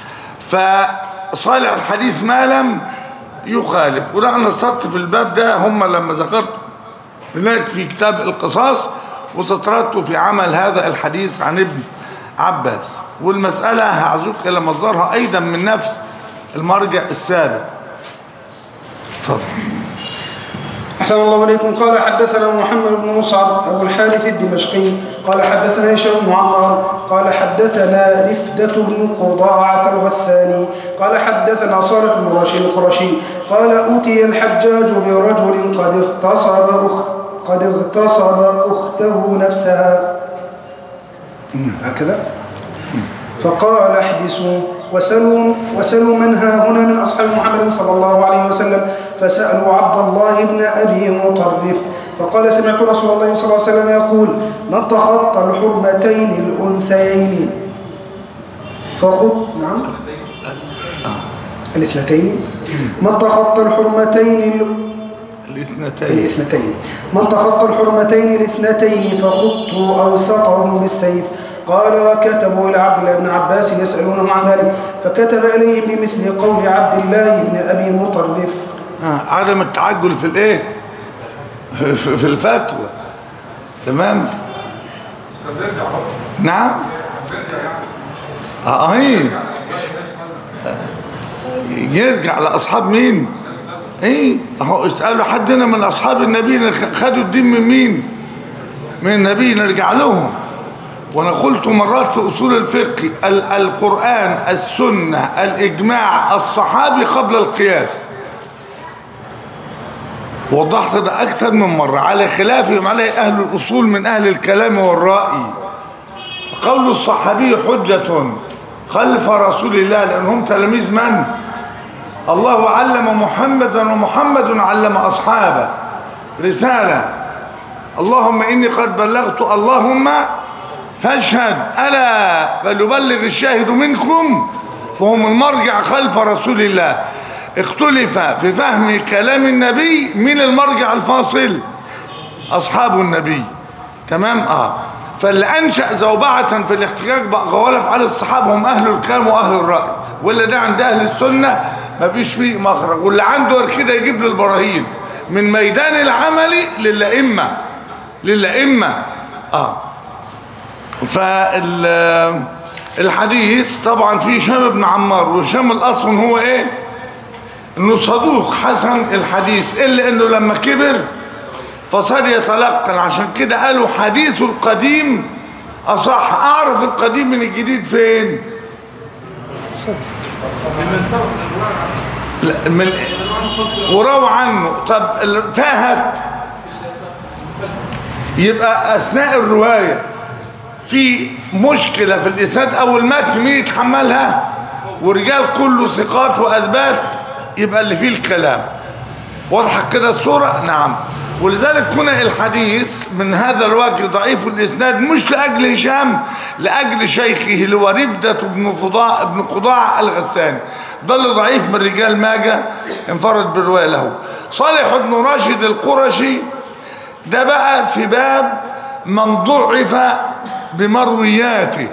A: فصالح الحديث ما لم يخالف وده انا صرت في الباب ده هم لما ذكرت هناك في كتاب القصاص وسترته في عمل هذا الحديث عن ابن عباس والمسألة هعزوك إلى مصدرها أيضا من نفس المرجع السابق اتفضل
B: أحسن الله إليكم قال حدثنا محمد بن مصعب أبو الحارث الدمشقي قال حدثنا هشام بن عمار قال حدثنا رفدة بن قضاعة الغساني قال حدثنا صالح بن راشد القرشي قال أوتي الحجاج برجل قد اغتصب أخ قد اغتصب أخته نفسها هكذا فقال احبسوا وسلوا وسلوا من ها هنا من اصحاب محمد صلى الله عليه وسلم فسالوا عبد الله بن ابي مطرف فقال سمعت رسول الله صلى الله عليه وسلم يقول من تخطى الحرمتين الانثيين فخط نعم الاثنتين من تخطى الحرمتين ال-
A: الاثنتين
B: الاثنتين من تخطى الحرمتين الاثنتين فخطوا أوسطهم بالسيف قال وكتبوا إلى عبد الله بن عباس يسألونه عن ذلك فكتب إليهم بمثل قول عبد الله بن أبي مطرف
A: آه. عدم التعجل في الايه في في الفتوى تمام نعم اه هي يرجع لاصحاب مين ايه اهو اسالوا حدنا من اصحاب النبي اللي خدوا الدين من مين من النبي نرجع لهم وانا قلت مرات في اصول الفقه ال- القران السنه الاجماع الصحابي قبل القياس وضحت ده أكثر من مرة على خلافهم عليه أهل الأصول من أهل الكلام والرأي قول الصحابي حجة خلف رسول الله لأنهم تلاميذ من؟ الله علم محمدا ومحمد علم أصحابه رسالة اللهم إني قد بلغت اللهم فاشهد ألا فليبلغ الشاهد منكم فهم المرجع خلف رسول الله اختلف في فهم كلام النبي من المرجع الفاصل أصحاب النبي تمام آه فاللي أنشأ زوبعة في الاحتجاج بأقوال أفعال الصحابة هم أهل الكلام وأهل الرأي ولا ده عند اهل السنه مفيش فيه مخرج واللي عنده غير كده يجيب له البراهين من ميدان العمل للائمه للائمه اه فالحديث طبعا في هشام بن عمار وهشام الاصل هو ايه انه صدوق حسن الحديث الا انه لما كبر فصار يتلقن عشان كده قالوا حديث القديم اصح اعرف القديم من الجديد فين لا من وروى عنه طب ال- تاهت يبقى اثناء الروايه في مشكله في الاسناد او المتن مين يتحملها ورجال كله ثقات واثبات يبقى اللي فيه الكلام واضحه كده الصوره نعم ولذلك هنا الحديث من هذا الوجه ضعيف الاسناد مش لاجل هشام لاجل شيخه اللي هو رفدة بن فضاء بن قضاع الغساني ده اللي ضعيف من رجال ماجه انفرد بالروايه له صالح بن راشد القرشي ده بقى في باب من ضعف بمروياته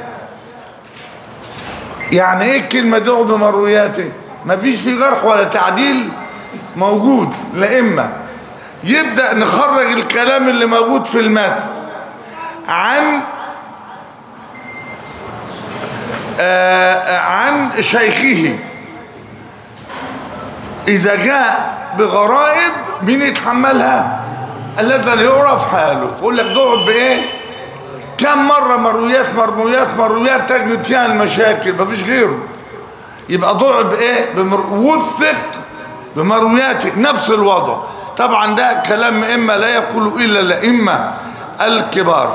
A: يعني ايه الكلمه ضعف بمروياته مفيش في جرح ولا تعديل موجود لا اما يبدا نخرج الكلام اللي موجود في المتن عن آه عن شيخه اذا جاء بغرائب مين يتحملها الذي لا يعرف حاله فيقول لك ضعف بايه كم مره مرويات مرويات مرويات تجد فيها المشاكل مفيش غيره يبقى ضعف بايه بمر... وثق بمروياته نفس الوضع طبعا ده كلام اما لا يقول الا الائمه الكبار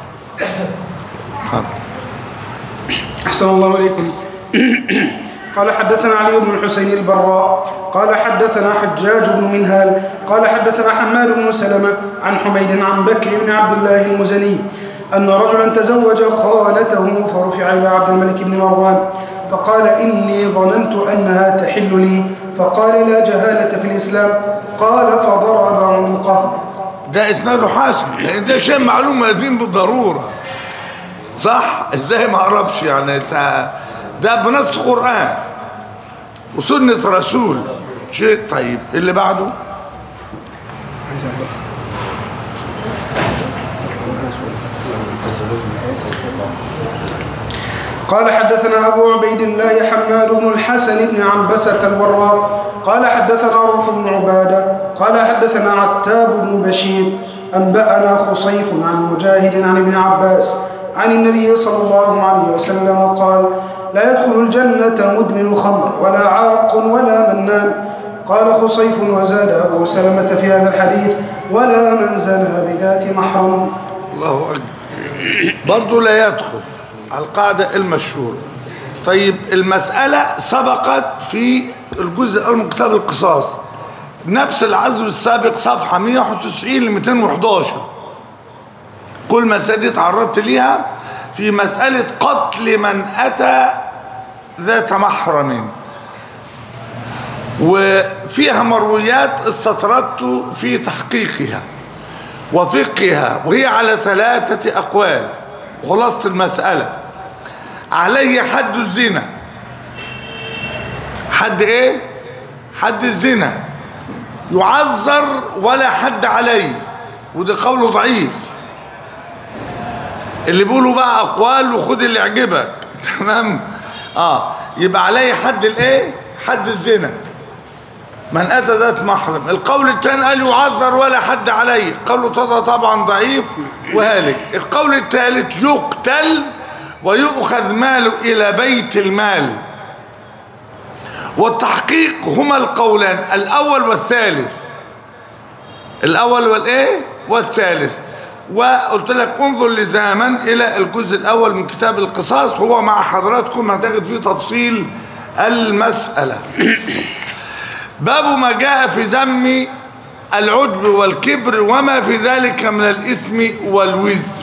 B: أحسن الله إليكم قال حدثنا علي بن الحسين البراء قال حدثنا حجاج بن منهال قال حدثنا حماد بن سلمة عن حميد عن بكر بن عبد الله المزني أن رجلا تزوج خالته فرفع إلى عبد الملك بن مروان فقال إني ظننت أنها تحل لي فقال لا جهالة في الإسلام قال فضرب عنقه
A: ده اسناده حسن لان ده شيء معلوم لازم بالضروره صح ازاي ما اعرفش يعني تا- ده بنص قران وسنه رسول شيء طيب اللي بعده
B: قال حدثنا أبو عبيد الله حماد بن الحسن بن عنبسة الوراق قال حدثنا روح بن عبادة قال حدثنا عتاب بن بشير أنبأنا خصيف عن مجاهد عن ابن عباس عن النبي صلى الله عليه وسلم قال لا يدخل الجنة مدمن خمر ولا عاق ولا منان قال خصيف وزاد أبو سلمة في هذا الحديث ولا من زنى بذات محرم
A: الله اكبر برضه لا يدخل على القاعده المشهوره طيب المساله سبقت في الجزء الاول من كتاب القصاص نفس العزو السابق صفحه 191 ل 211 كل مسألة دي تعرضت ليها في مسألة قتل من أتى ذات محرم وفيها مرويات استطردت في تحقيقها وفقها وهي على ثلاثة أقوال خلاصة المسألة عليه حد الزنا حد ايه حد الزنا يعذر ولا حد عليه وده قوله ضعيف اللي بيقولوا بقى اقوال وخد اللي يعجبك تمام اه يبقى عليه حد الايه حد الزنا من اتى ذات محرم القول الثاني قال يعذر ولا حد عليه قوله ده طبعا ضعيف وهالك القول الثالث يقتل ويؤخذ ماله الى بيت المال والتحقيق هما القولان الاول والثالث الاول والايه والثالث وقلت لك انظر لزاما الى الجزء الاول من كتاب القصاص هو مع حضراتكم هتجد فيه تفصيل المساله باب ما جاء في ذم العجب والكبر وما في ذلك من الاثم والوزر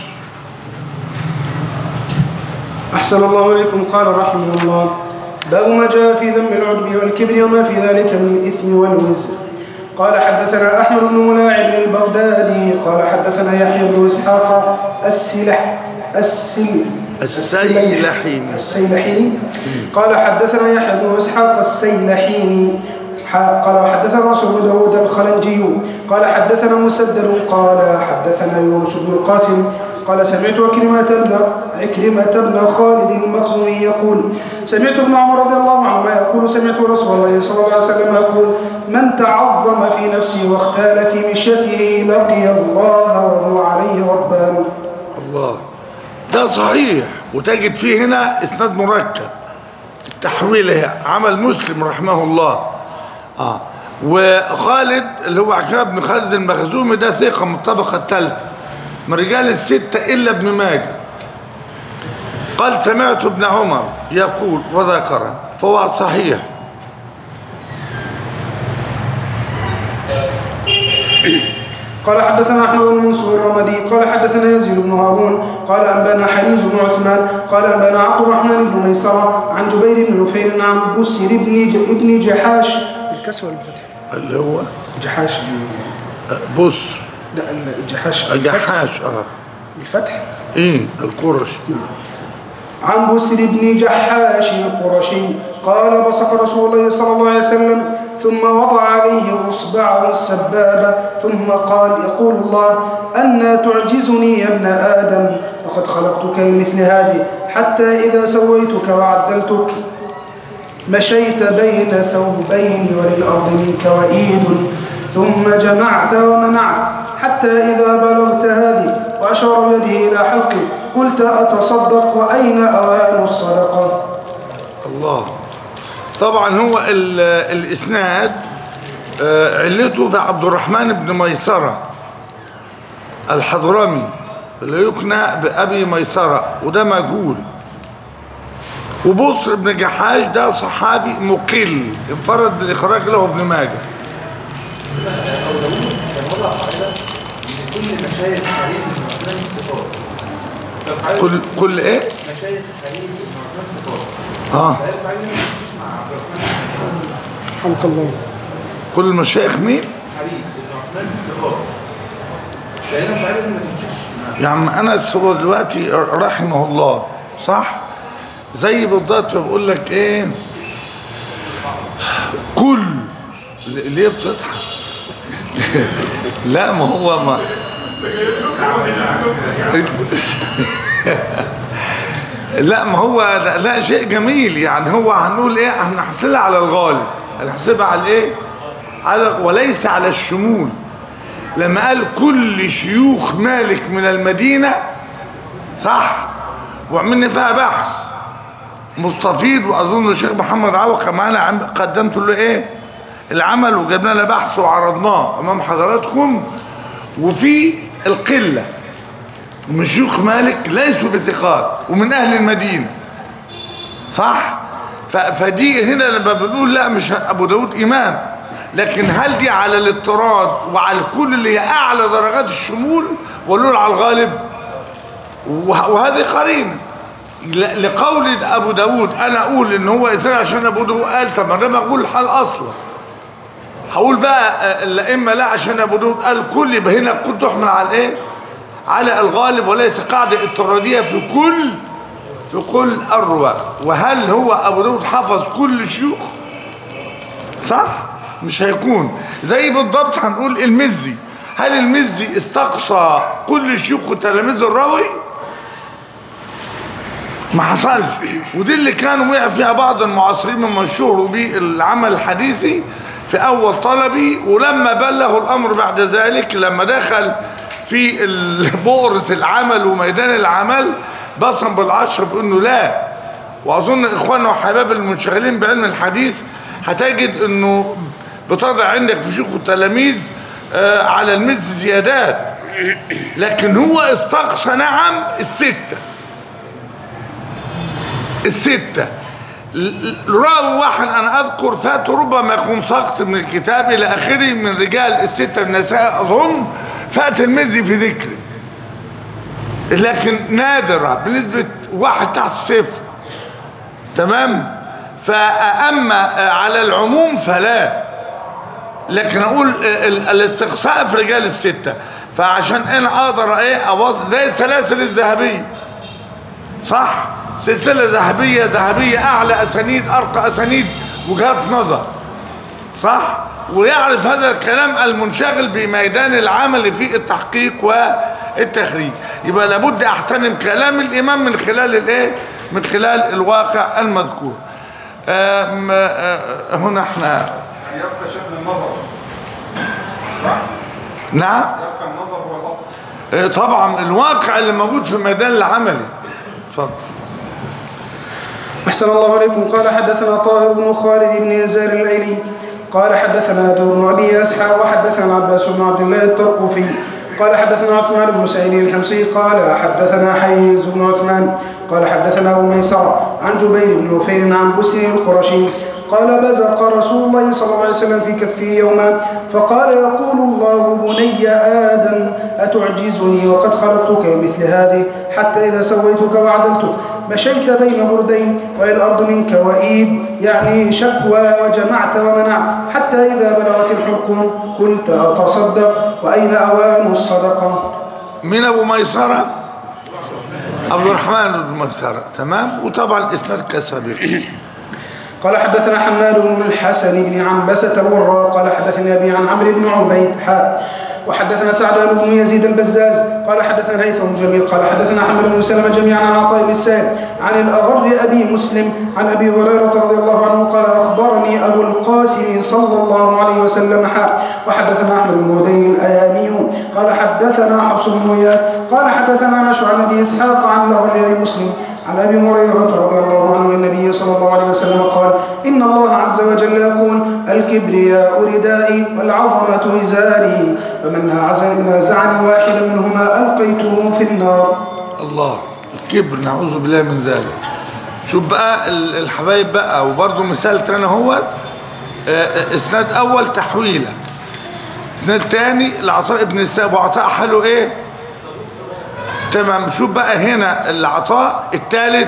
B: أحسن الله إليكم قال رحمه الله باب ما جاء في ذم العجب والكبر وما في ذلك من الإثم والوزر قال حدثنا أحمد بن ملاعب بن البغدادي قال حدثنا يحيى بن إسحاق السلح السل
A: السيلحيني.
B: السيلحيني قال حدثنا يحيى بن اسحاق السيلحيني ح- قال حدثنا رسول بن داود الخلنجي قال حدثنا مسدد قال حدثنا يونس بن القاسم قال سمعت عكرمة بن عكرمة بن خالد المخزومي يقول سمعت ابن عمر رضي الله عنهما يقول سمعت رسول الله صلى الله عليه وسلم يقول من تعظم في نفسه واختال في مشيته لقي الله وهو عليه غضبان
A: الله ده صحيح وتجد فيه هنا اسناد مركب تحويله عمل مسلم رحمه الله اه وخالد اللي هو عكاب بن خالد المخزومي ده ثقة من الطبقة الثالثة من رجال الستة إلا ابن ماجه قال سمعت ابن عمر يقول وذكر فهو صحيح
B: قال حدثنا احمد بن منصور الرمدي قال حدثنا يزيد بن هارون قال انبانا حريز بن عثمان قال انبانا عبد الرحمن بن ميسره عن جبير بن نفير عن بسر بن ج- ابن جحاش بالكسر ولا بالفتح؟
A: اللي هو
B: جحاش
A: بصر
B: لا الجحاش بالكسر.
A: جحاش اه
B: بالفتح
A: ايه القرش
B: عن بسر بن جحاش القرشي قال بصق رسول الله صلى الله عليه وسلم ثم وضع عليه اصبعه السبابه ثم قال يقول الله أنا تعجزني يا ابن ادم لقد خلقتك بمثل هذه حتى اذا سويتك وعدلتك مشيت بين ثوبين وللارض منك وئيد ثم جمعت ومنعت حتى إذا بلغت هذه وأشار بيده إلى حلقي قلت أتصدق وأين أوان الصدقة
A: الله طبعا هو ال- الاسناد آه، علته في عبد الرحمن بن ميسرة الحضرمي اللي يقنع بأبي ميسرة وده مجهول وبصر بن جحاش ده صحابي مقل انفرد بالإخراج له ابن ماجه
D: كل مشايخ حديث ابن عثمان صفات طب
A: كل كل ايه
D: مشايخ حديث ابن عثمان صفات
A: اه
D: فيبقى عايزين نمشيش مع عبد الرحمن
B: رحمك الله
A: كل المشايخ مين
D: حديث ابن عثمان صفات لان مش عايز ما تمشيش مع
A: يا عم انس هو دلوقتي رحمه الله صح زي بالضبط بقول لك ايه كل ليه بتضحك لا ما هو ما لا ما هو لا, لا شيء جميل يعني هو هنقول ايه هنحسبها على الغالب هنحسبها على ايه على وليس على الشمول لما قال كل شيوخ مالك من المدينة صح وعملنا فيها بحث مستفيد واظن الشيخ محمد عوقة معانا عم- قدمت له ايه العمل وجبنا له بحث وعرضناه امام حضراتكم وفي القلة من شيوخ مالك ليسوا بثقات ومن اهل المدينة صح ف- فدي هنا لما بنقول لا مش ابو داود امام لكن هل دي على الاضطراد وعلى الكل اللي هي اعلى درجات الشمول ولا على الغالب وه- وهذه قرينه ل- لقول ابو داود انا اقول ان هو يسير عشان ابو داود قال طب ما ده بقول الحال اصلا هقول بقى آه، الائمه لا عشان ابو داود قال كل يبقى هنا كل تحمل على ايه على الغالب وليس قاعده اضطراديه في كل في كل الرواة وهل هو ابو داود حفظ كل الشيوخ صح مش هيكون زي بالضبط هنقول المزي هل المزي استقصى كل شيوخ وتلاميذ الراوي ما حصلش ودي اللي كانوا وقع فيها بعض المعاصرين من مشهور بالعمل الحديثي في اول طلبي ولما بلغوا الامر بعد ذلك لما دخل في ال- بؤرة العمل وميدان العمل بصم بالعشر بانه لا واظن اخواننا وحباب المنشغلين بعلم الحديث هتجد انه بتضع عندك في شيوخ التلاميذ آه، على المز زيادات لكن هو استقصى نعم السته الستة ل- راوي واحد أنا أذكر فات ربما يكون سقط من الكتاب إلى آخره من رجال الستة النساء أظن فات المزي في ذكره لكن نادرة بنسبة واحد تحت الصفر تمام فأما على العموم فلا لكن أقول ال- الاستقصاء في رجال الستة فعشان أنا أقدر إيه أوصل زي السلاسل الذهبية صح سلسلة ذهبية ذهبية أعلى أسانيد أرقى أسانيد وجهات نظر صح ويعرف هذا الكلام المنشغل بميدان العمل في التحقيق والتخريج يبقى لابد احترم كلام الامام من خلال الايه من خلال الواقع المذكور آم، آه، هنا احنا
E: يبقى شكل النظر صح؟
A: نعم
E: يبقى النظر هو الاصل
A: آه، طبعا الواقع اللي موجود في الميدان العملي اتفضل
B: أحسن الله عليكم قال حدثنا طاهر بن خالد بن يزار الأيلي قال حدثنا دور بن أبي أسحى وحدثنا عباس بن عبد الله الطرقفي قال حدثنا عثمان بن سعيد الحمصي قال حدثنا حيز بن عثمان قال حدثنا أبو ميسرة عن جبير بن وفير عن بسر القرشي قال بزق رسول الله صلى الله عليه وسلم في كفه يوما فقال يقول الله بني آدم أتعجزني وقد خلقتك مثل هذه حتى إذا سويتك وعدلتك مشيت بين بردين وإلى الأرض منك وإيد يعني شكوى وجمعت ومنعت حتى إذا بلغت الحلقوم قلت أتصدق وأين أوان الصدقة
A: من ابو ميسرة عبد الرحمن بن ميسرة تمام وطبعا الاسناد كسابق
B: قال حدثنا حماد بن الحسن بن عنبسة الوراء قال حدثني أبي عن عمرو بن عبيد حاء وحدثنا سعدان بن يزيد البزاز قال حدثنا هيثم بن جميل قال حدثنا حمد بن سلمة جميعا عن عطاء بن السائب عن الأغر أبي مسلم عن أبي هريرة رضي الله عنه قال أخبرني أبو القاسم صلى الله عليه وسلم حاء وحدثنا أحمد بن هدي الأيامي قال حدثنا حفص بن غياث قال حدثنا نشر عن أبي إسحاق عن الأغر أبي مسلم عن ابي هريره رضي الله عنه النبي صلى الله عليه وسلم قال ان الله عز وجل يقول الكبرياء ردائي والعظمه ازاري فمن نازعني نازعني واحدا منهما القيته في النار
A: الله الكبر نعوذ بالله من ذلك شوف بقى ال- الحبايب بقى وبرضه مثال تاني هو آه، اسناد اول تحويله اسناد تاني لعطاء ابن السائب وعطاء حاله ايه تمام شوف بقى هنا العطاء الثالث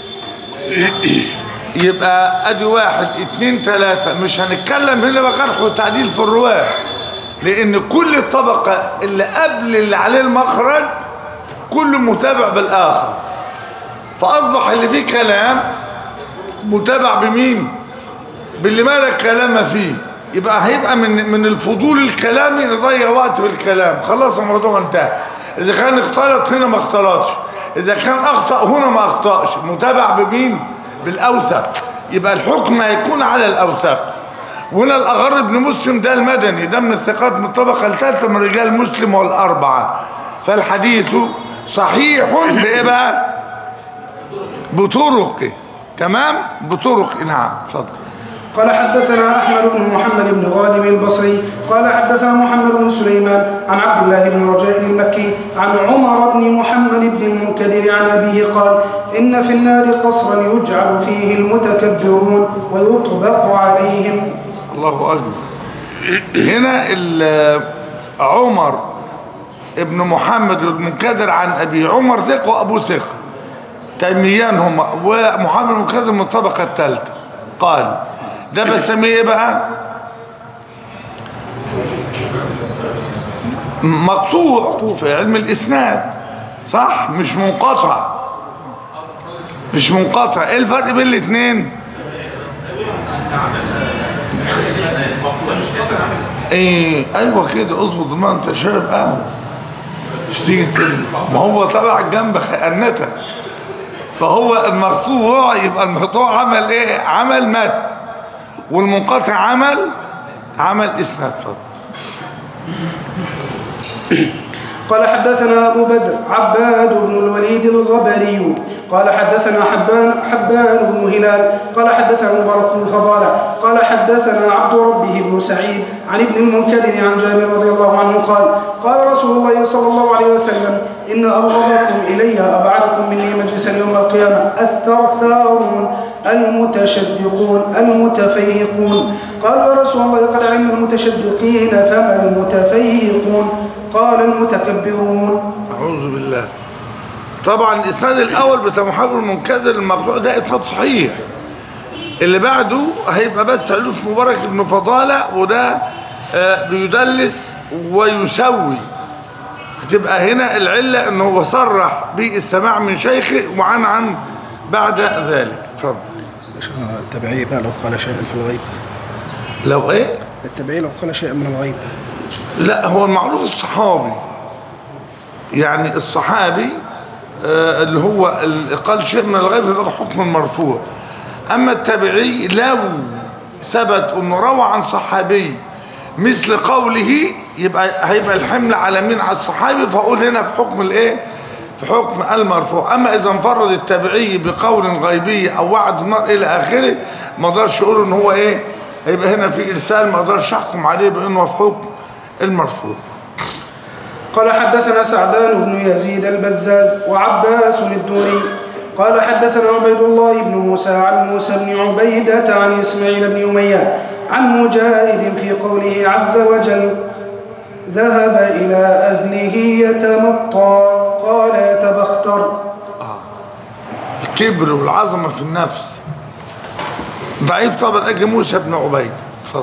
A: يبقى ادي واحد اتنين تلاتة مش هنتكلم هنا بقى جرح وتعديل في الرواة لان كل الطبقة اللي قبل اللي عليه المخرج كله متابع بالاخر فاصبح اللي فيه كلام متابع بمين باللي مالك كلام فيه يبقى هيبقى من من الفضول الكلامي نضيع وقت في الكلام خلاص الموضوع انتهى اذا كان اختلط هنا ما اختلطش اذا كان اخطا هنا ما اخطاش متابع بمين بالاوثق يبقى الحكم هيكون على الاوثق وهنا الاغر بن مسلم ده المدني ده من الثقات من الطبقه الثالثه من رجال مسلم والاربعه فالحديث صحيح بايه بقى بطرق تمام بطرق نعم اتفضل
B: قال حدثنا احمد بن محمد بن غانم البصري قال حدثنا محمد بن سليمان عن عبد الله بن رجاء المكي عن عمر بن محمد بن المنكدر عن ابيه قال ان في النار قصرا يجعل فيه المتكبرون ويطبق عليهم
A: الله اكبر هنا ال- عمر ابن محمد المنكدر عن ابي عمر ثقه وابو ثقه تيميان هم ومحمد المنكدر من الطبقه الثالثه قال ده بسميه ايه بقى مقطوع في علم الاسناد صح مش منقطع مش منقطع ايه الفرق بين الاثنين ايه ايوه كده اظبط ما انت شارب قهوه مش تيجي تل- ما هو طبعا جنب خيانتك فهو المقطوع يبقى المقطوع عمل ايه عمل مات والمنقطع عمل عمل اسناد اتفضل
B: قال حدثنا أبو بدر عباد بن الوليد الغبري قال حدثنا حبان حبان بن هلال قال حدثنا مبارك بن فضالة قال حدثنا عبد ربه بن سعيد عن ابن المنكدر عن جابر رضي الله عنه قال قال رسول الله صلى الله عليه وسلم إن أبغضكم إلي أبعدكم مني مجلسا يوم القيامة الثرثارون المتشدقون المتفيهقون قالوا يا رسول الله قد علمنا المتشدقين فما المتفيهقون قال المتكبرون
A: اعوذ بالله طبعا الاسناد الاول بتاع محمد المنكدر المقطوع ده اسناد صحيح اللي بعده هيبقى بس علوف مبارك بن فضاله وده آه، بيدلس ويسوي تبقى هنا العلة انه هو صرح بالسماع من شيخه وعن عن بعد ذلك اتفضل
B: التبعي بقى لو قال شيئا في الغيب
A: لو ايه
B: التبعي لو قال شيئا من الغيب
A: لا هو المعروف الصحابي يعني الصحابي آه، اللي هو اللي قال شيء من الغيب يبقى حكم المرفوع اما التابعي لو ثبت انه روى عن صحابي مثل قوله يبقى هيبقى الحمل على مين على الصحابي فاقول هنا في حكم الايه في حكم المرفوع اما اذا انفرد التابعي بقول غيبي او وعد مر الى اخره ما اقدرش اقول ان هو ايه هيبقى هنا في ارسال ما اقدرش احكم عليه بانه في حكم المرفوع
B: قال حدثنا سعدان بن يزيد البزاز وعباس الدوري قال حدثنا عبيد الله بن موسى عن موسى بن عبيدة عن إسماعيل بن أمية عن مجاهد في قوله عز وجل ذهب إلى أهله يتمطى قال يتبختر
A: الكبر والعظمة في النفس ضعيف طبعا أجل موسى بن عبيد اتفضل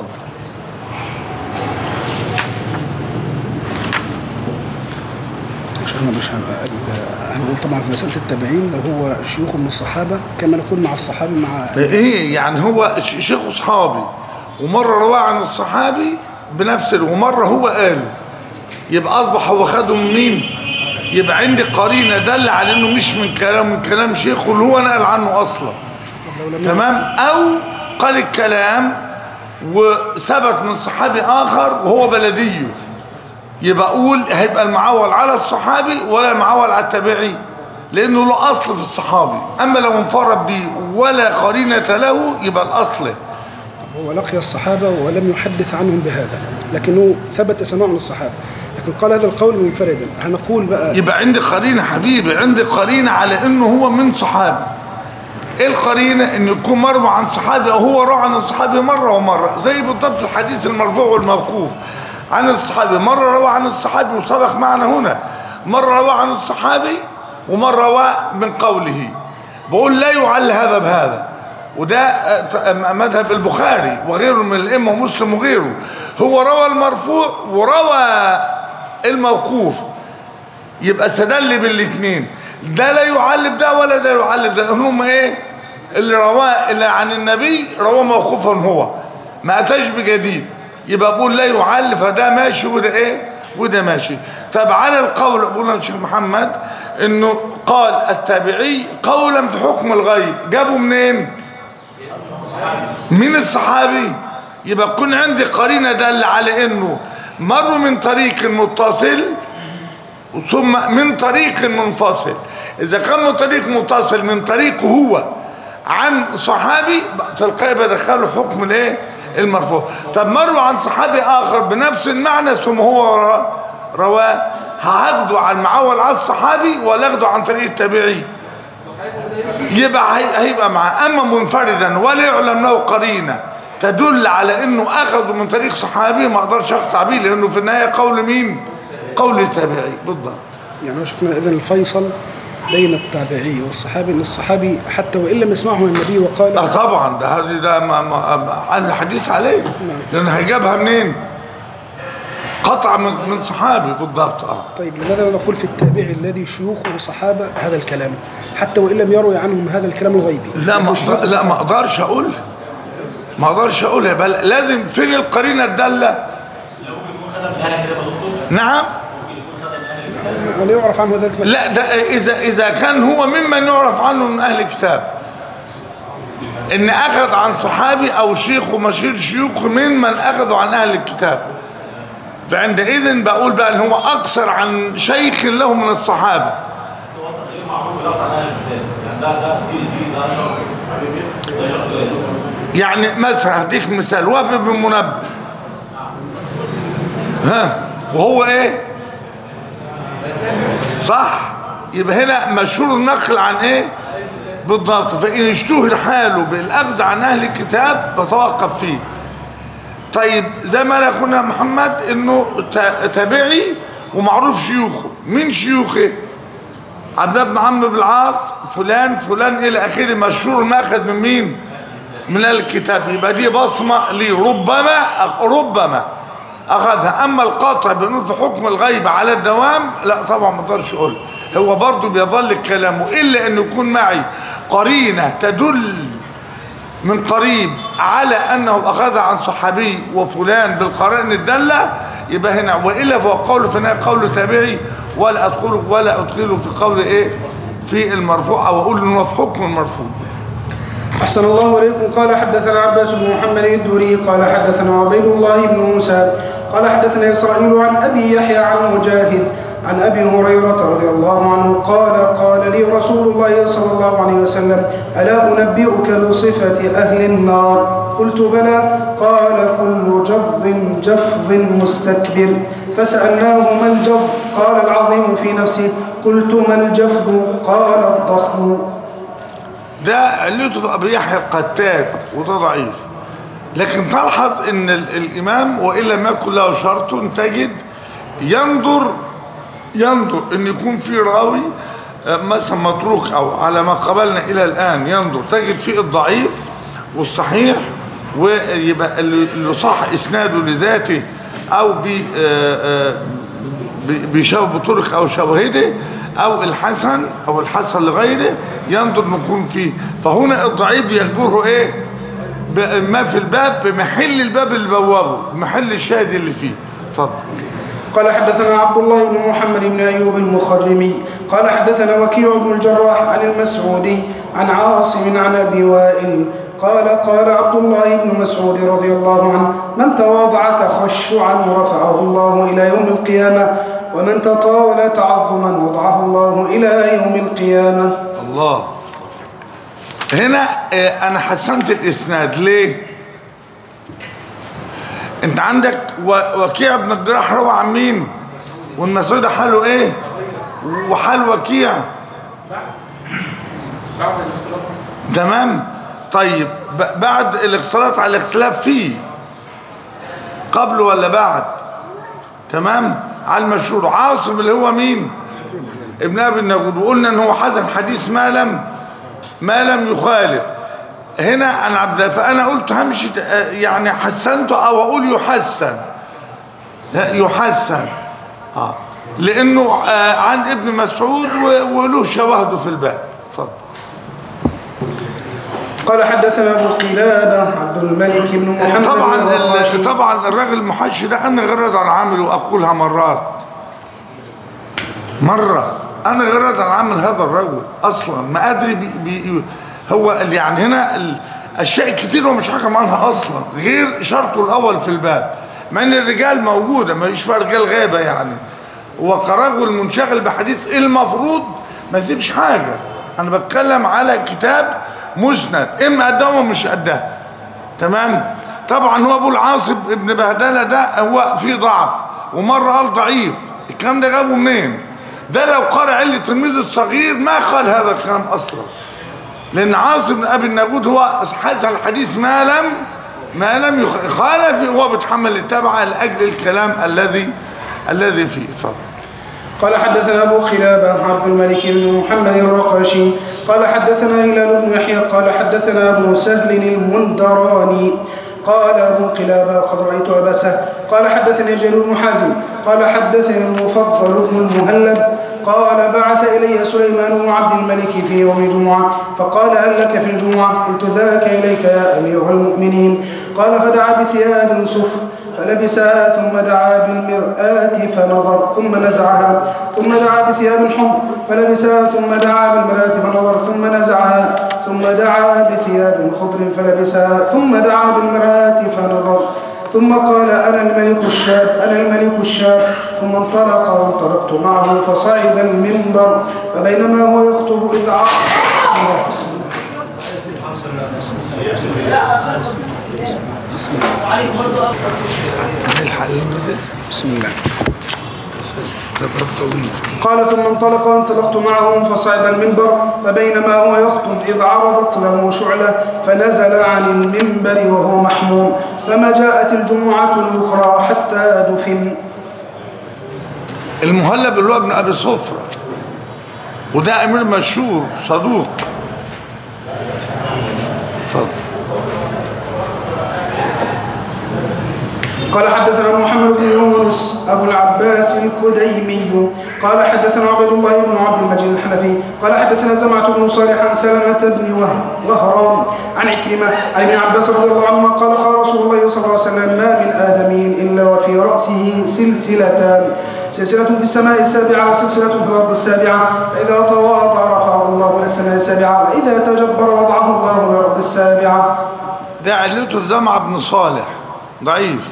B: شيخنا مش هنقول طبعا في مسألة التابعين لو هو شيوخ من الصحابة كما نكون مع الصحابي مع
A: ايه يعني هو ش- شيخ صحابي ومرة رواه عن الصحابي بنفس ال- ومرة هو قاله يبقى أصبح هو خده من مين يبقى عندي قرينة دل على انه مش من كلام من كلام شيخه اللي هو نقل عنه اصلا تمام او قال الكلام وثبت من صحابي اخر وهو بلديه يبقى اقول هيبقى المعول على الصحابي ولا المعول على التابعي لانه له اصل في الصحابي اما لو انفرد به ولا قرينه له يبقى الاصل
B: هو لقي الصحابة ولم يحدث عنهم بهذا لكنه ثبت سماع من الصحابة لكن قال هذا القول منفردا هنقول بقى
A: يبقى عندي قرينه حبيبي عندي قرينه على انه هو من صحابي ايه القرينه ان يكون مروي عن صحابي او هو روى عن الصحابي مره ومره زي بالضبط الحديث المرفوع والموقوف عن الصحابي مره روى عن الصحابي وسبق معنا هنا مره روى عن الصحابي ومره روى من قوله بقول لا يعل هذا بهذا وده آه، مذهب البخاري وغيره من الائمه ومسلم وغيره هو روى المرفوع وروى الموقوف يبقى استدل بالاثنين ده لا يعلب ده ولا ده يعلب ده هم ايه اللي رواه اللي عن النبي رواه موقوفا هو ما اتاش بجديد يبقى بقول لا يعل فده ماشي وده ايه وده ماشي طب على القول قلنا الشيخ محمد انه قال التابعي قولا في حكم الغيب جابوا منين من الصحابي يبقى يكون عندي قرينه دل على انه مروا من طريق متصل ثم من طريق منفصل اذا كان من طريق متصل من طريقه هو عن صحابي تلقائي بدخله في حكم الايه المرفوع طب مروا عن صحابي اخر بنفس المعنى ثم هو را- رواه هاخده عن معول على الصحابي ولا اخده عن طريق التابعي يبقى هي- هيبقى معاه اما منفردا ولا يعلم له قرينه تدل على انه اخذه من طريق صحابي ما اقدرش اقطع بيه لانه في النهايه قول مين قول التابعي بالضبط
B: يعني هو شيخنا إذن الفيصل بين التابعي والصحابي ان الصحابي حتى وان لم يسمعه من النبي وقال
A: اه طبعا ده هذه ده ما ما عن الحديث عليه لان هيجابها منين قطع من من صحابي بالضبط اه
B: طيب لماذا لا نقول في التابعي الذي شيوخه صحابه هذا الكلام حتى وان لم يروي عنهم هذا الكلام الغيبي
A: لا ما
B: لكن شيوخ
A: أقدر- لا ما اقدرش اقول ما اقدرش اقولها بل لازم فين القرينه الداله
C: لو ممكن يكون خدم الاهل كده يا دكتور
A: نعم
C: ممكن يكون خدم الاهل
B: ولا يعرف عنه ذلك
A: لا ده اذا اذا كان هو ممن يعرف عنه من اهل الكتاب ان اخذ عن صحابي او شيخ ومشير شيوخ ممن اخذوا عن اهل الكتاب فعندئذ بقول بقى ان هو اكثر عن شيخ له من الصحابه
C: بس هو اصلا غير معروف اللفظ عن اهل الكتاب يعني ده ده دي دي ده شرط ده شرط لازم
A: يعني مثلا هديك مثال وهب بن منبه ها وهو ايه صح يبقى هنا مشهور النقل عن ايه بالضبط فإن اشتهر حاله بالأخذ عن أهل الكتاب بتوقف فيه طيب زي ما قال اخونا محمد انه تا- تابعي ومعروف شيوخه مين شيوخه عبد الله بن عمرو بن العاص فلان فلان الى اخره مشهور ماخذ من مين من الكتاب يبقى دي بصمه لي ربما ربما اخذها اما القاطع بنقول في حكم الغيب على الدوام لا طبعا ما اقدرش اقول هو برضه بيظل كلامه الا ان يكون معي قرينه تدل من قريب على انه اخذ عن صحابي وفلان بالقرائن الداله يبقى هنا والا فهو قول في النهايه قول تابعي ولا ادخله ولا ادخله في قول ايه في المرفوع او اقول انه في حكم المرفوع
B: أحسن الله إليكم قال حدثنا عباس بن محمد الدوري قال حدثنا عبيد الله بن موسى قال حدثنا إسرائيل عن أبي يحيى عن مجاهد عن أبي هريرة رضي الله عنه قال قال لي رسول الله صلى الله عليه وسلم ألا أنبئك بصفة أهل النار قلت بلى قال كل جظ جفظ مستكبر فسألناه ما الجظ قال العظيم في نفسه قلت ما الجفظ قال الضخم
A: ده علته في ابي يحيى القتاد وده ضعيف لكن تلحظ ان ال- الامام وان لم يكن له شرط تجد ينظر ينظر ان يكون في راوي آه، مثلا متروك او على ما قبلنا الى الان ينظر تجد فيه الضعيف والصحيح ويبقى اللي اللي صح اسناده لذاته او ب آه، آه، ب- بشبه بطرق او شواهده او الحسن او الحسن لغيره ينظر نكون فيه فهنا الضعيف يجبره ايه ب- ما في الباب بمحل الباب اللي بوابه بمحل الشاهد اللي فيه اتفضل
B: قال حدثنا عبد الله بن محمد بن أيوب المخرمي قال حدثنا وكيع بن الجراح عن المسعودي عن عاصم عن أبي وائل قال قال عبد الله بن مسعود رضي الله عنه من تواضع تخشعا رفعه الله إلى يوم القيامة ومن تطاول تعظما وضعه الله إلى يوم القيامة
A: الله هنا آه، انا حسنت الاسناد ليه انت عندك و- وكيع بن الجراح روى عن مين والمسعود حاله ايه وحال وكيع
E: بعد الاختلاط
A: تمام طيب ب- بعد الاختلاط على الاختلاف فيه قبل ولا بعد تمام على المشهور عاصم اللي هو مين ابن ابي النجود وقلنا ان هو حسن حديث ما لم ما لم يخالف هنا انا عبد فانا قلت همشي آه، يعني حسنته او اقول يحسن لا، يحسن اه لانه آه، عن ابن مسعود و- وله شواهده في الباب اتفضل
B: قال حدثنا أبو قلابة عبد الملك بن محمد
A: طبعا
B: الرقاشي.
A: ال- طبعا الراجل المحشي ده انا غرد عن عامل واقولها مرات مره انا غرد عن عامل هذا الرجل اصلا ما ادري بي بي هو اللي يعني هنا الاشياء كتير هو مش حكم عنها اصلا غير شرطه الاول في الباب مع ان الرجال موجوده ما فيش فيها رجال غابه يعني هو كرجل منشغل بحديث المفروض ما يسيبش حاجه انا بتكلم على كتاب مسند اما قدها وما مش قدها تمام طبعا هو ابو العاصم ابن بهدله ده هو فيه ضعف ومره قال ضعيف الكلام ده جابه منين ده لو قرأ علة التلميذ الصغير ما قال هذا الكلام اصلا لان عاصم بن ابي النجود هو حسن الحديث ما لم ما لم يخ- خالف هو بيتحمل التبعه لاجل الكلام الذي الذي فيه اتفضل
B: قال حدثنا أبو خلابة عبد الملك بن محمد الرقاشي قال حدثنا هلال بن يحيى قال حدثنا أبو سهل المندراني قال أبو قلابة قد رأيت أبا سهل قال حدثني جرير بن حازم قال حدثني المفضل بن المهلب قال بعث إلي سليمان بن عبد الملك في يوم جمعة فقال هل لك في الجمعة قلت ذاك إليك يا أمير المؤمنين قال فدعا بثياب صفر فلبسها ثم دعا بالمرآة فنظر ثم نزعها ثم دعا بثياب حمر فلبسها ثم دعا بالمرآة فنظر ثم نزعها ثم دعا بثياب خضر فلبسها ثم دعا بالمرآة فنظر ثم قال أنا الملك الشاب أنا الملك الشاب ثم انطلق وانطلقت معه فصعد المنبر فبينما هو يخطب إذ عرف بسم الله بسم الله بسم الله قال ثم انطلق وانطلقت معهم فصعد المنبر فبينما هو يخطب إذ عرضت له شعلة فنزل عن المنبر وهو محموم فما جاءت الجمعة الأخرى حتى دفن
A: المهلب اللي هو ابن ابي صفرة وده امير مشهور صدوق اتفضل
B: قال حدثنا محمد بن أبو العباس الكديمي قال حدثنا عبد الله بن عبد المجيد الحنفي قال حدثنا زمعة بن صالح عن سلمة بن وه- وهران عن عكرمة عن ابن عباس رضي الله عنهما قال قال رسول الله صلى الله عليه وسلم ما من آدمي إلا وفي رأسه سلسلتان سلسلة في السماء السابعة وسلسلة في الأرض السابعة فإذا تواضع رفعه الله إلى السماء السابعة وإذا تجبر وضعه الله إلى الأرض السابعة
A: ده علته زمع بن صالح ضعيف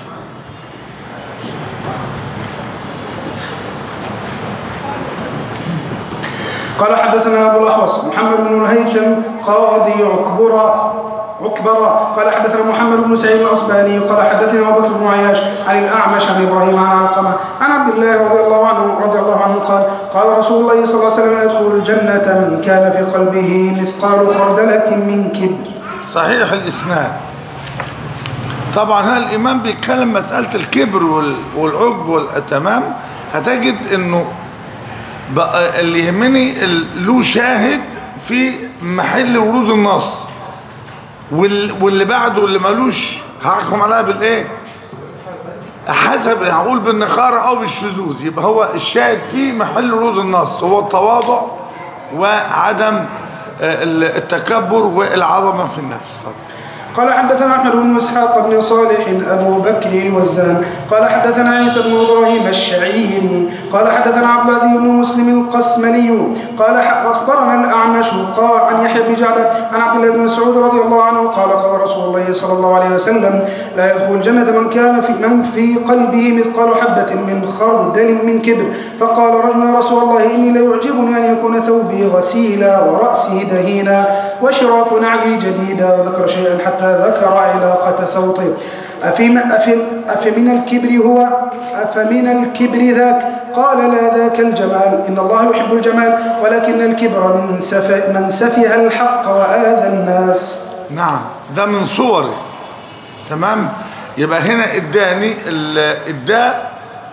B: قال حدثنا أبو الأحوص محمد بن الهيثم قاضي عكبرة عكبرة قال حدثنا محمد بن سعيد الأصباني قال حدثنا أبو بكر بن عياش عن الأعمش عن إبراهيم عن علقمة عن عبد الله رضي الله عنه رضي الله عنه قال قال رسول الله صلى الله عليه وسلم يدخل الجنة من كان في قلبه مثقال خردلة من كبر
A: صحيح الإسناد طبعا هنا الإمام بيتكلم مسألة الكبر وال- والعجب والتمام هتجد إنه بقى اللي يهمني ال- له شاهد في محل ورود النص وال- واللي بعده اللي ملوش هحكم عليها بالايه حسب هقول بالنخارة او بالشذوذ يبقى هو الشاهد فيه محل ورود النص هو التواضع وعدم آه، التكبر والعظمة في النفس اتفضل.
B: قال حدثنا احمد بن اسحاق بن صالح ابو بكر الوزان قال حدثنا عيسى بن ابراهيم الشعيري قال حدثنا عبد العزيز بن مسلم القسملي قال ح- واخبرنا الاعمش قال عن يحيى بن جعده عن عبد الله بن مسعود رضي الله عنه قال قال رسول الله صلى الله عليه وسلم لا يدخل الجنه من كان في من في قلبه مثقال حبه من خردل من كبر فقال رجل يا رسول الله اني ليعجبني ان يكون ثوبي غسيلا وراسي دهينا وشراك نعلي جديدا وذكر شيئا حتى ذكر علاقة صوته أفي أفي أفمن الكبر هو أفمن الكبر ذاك قال لا ذاك الجمال إن الله يحب الجمال ولكن الكبر من سف من سفه الحق وآذى الناس
A: نعم ده من صوره تمام يبقى هنا اداني ال- الداء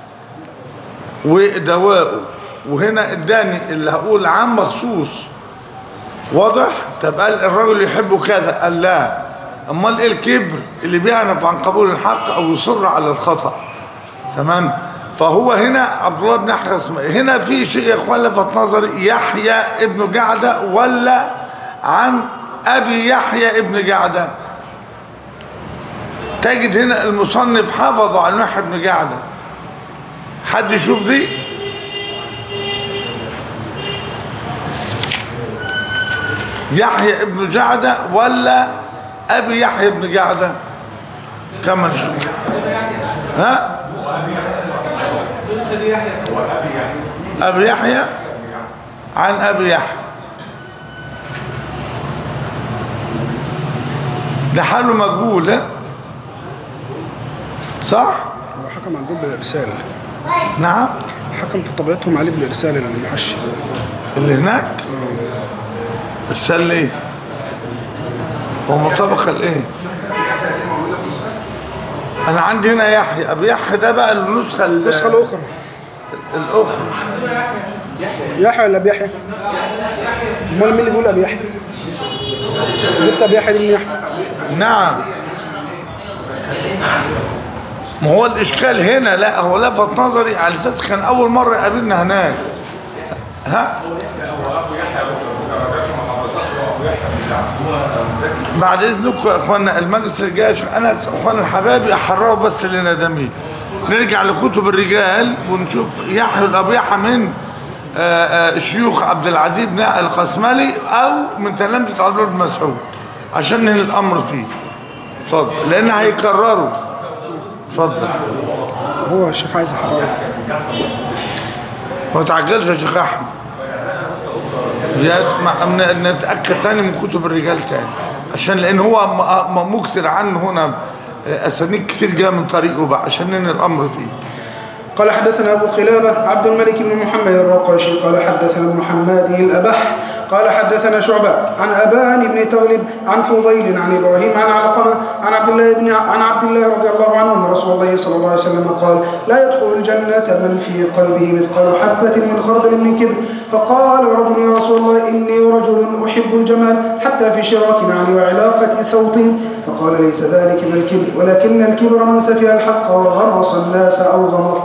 A: ودواءه وهنا اداني اللي هقول عام مخصوص واضح طب قال الرجل يحب كذا قال لا امال ايه الكبر اللي بيعنف عن قبول الحق او يصر على الخطأ تمام فهو هنا عبد الله بن يحيى اسماعيل. هنا في شيء يا اخوان لفت نظري يحيى ابن جعده ولا عن ابي يحيى ابن جعده تجد هنا المصنف حافظ عن يحيى بن جعده حد يشوف دي يحيى ابن جعده ولا ابي يحيى ابن جعده كما نشوف ها ابي يحيى عن ابي يحيى ده حاله مجهول ها صح
B: هو حكم عندهم بالإرسال
A: نعم
B: حكم في طبيعتهم عليه بالإرسال المحشي
A: اللي هناك ارسال ليه هو مطابق الايه انا عندي هنا يحيى ابي يحيى ده بقى النسخه ال-
B: النسخة الأخرى
A: الاخرى
B: يحيى ولا أبي يحيى؟ أمال مين اللي بيقول أبي يحيى؟ جبت أبي يحيى دي من يحيى
A: نعم ما هو الاشكال هنا لا هو لفت نظري على اساس كان اول مره يقابلنا هناك ها بعد اذنكم يا اخوانا المجلس الجاي عشان انا اخوانا الحبايب يحرروا بس لنا دمين نرجع لكتب الرجال ونشوف يحيى الابو يحيى من آه، آه، شيوخ عبد العزيز بن القسملي او من تلامذه عبد الله بن مسعود عشان ننهي الامر فيه اتفضل لان هيكرروا اتفضل
B: هو الشيخ عايز يحرره
A: ما تعجلش يا شيخ احمد يا ما- من- نتاكد تاني من كتب الرجال تاني عشان لان هو م- م- مكثر عنه هنا اسانيد كتير جايه من طريقه بقى عشان ننهي الامر فيه
B: قال حدثنا أبو قلابة عبد الملك بن محمد الرقاشي قال حدثنا ابن حماد الأبح قال حدثنا شعبة عن أبان بن تغلب عن فضيل عن إبراهيم عن علقمة عن عبد الله بن عن عبد الله رضي الله عنه أن رسول الله صلى الله عليه وسلم قال لا يدخل الجنة من في قلبه مثقال حبة من خردل من كبر فقال رجل يا رسول الله إني رجل أحب الجمال حتى في شراك نعلي وعلاقة صوتي فقال ليس ذلك من الكبر ولكن الكبر من سفه الحق وغمص الناس أو غمط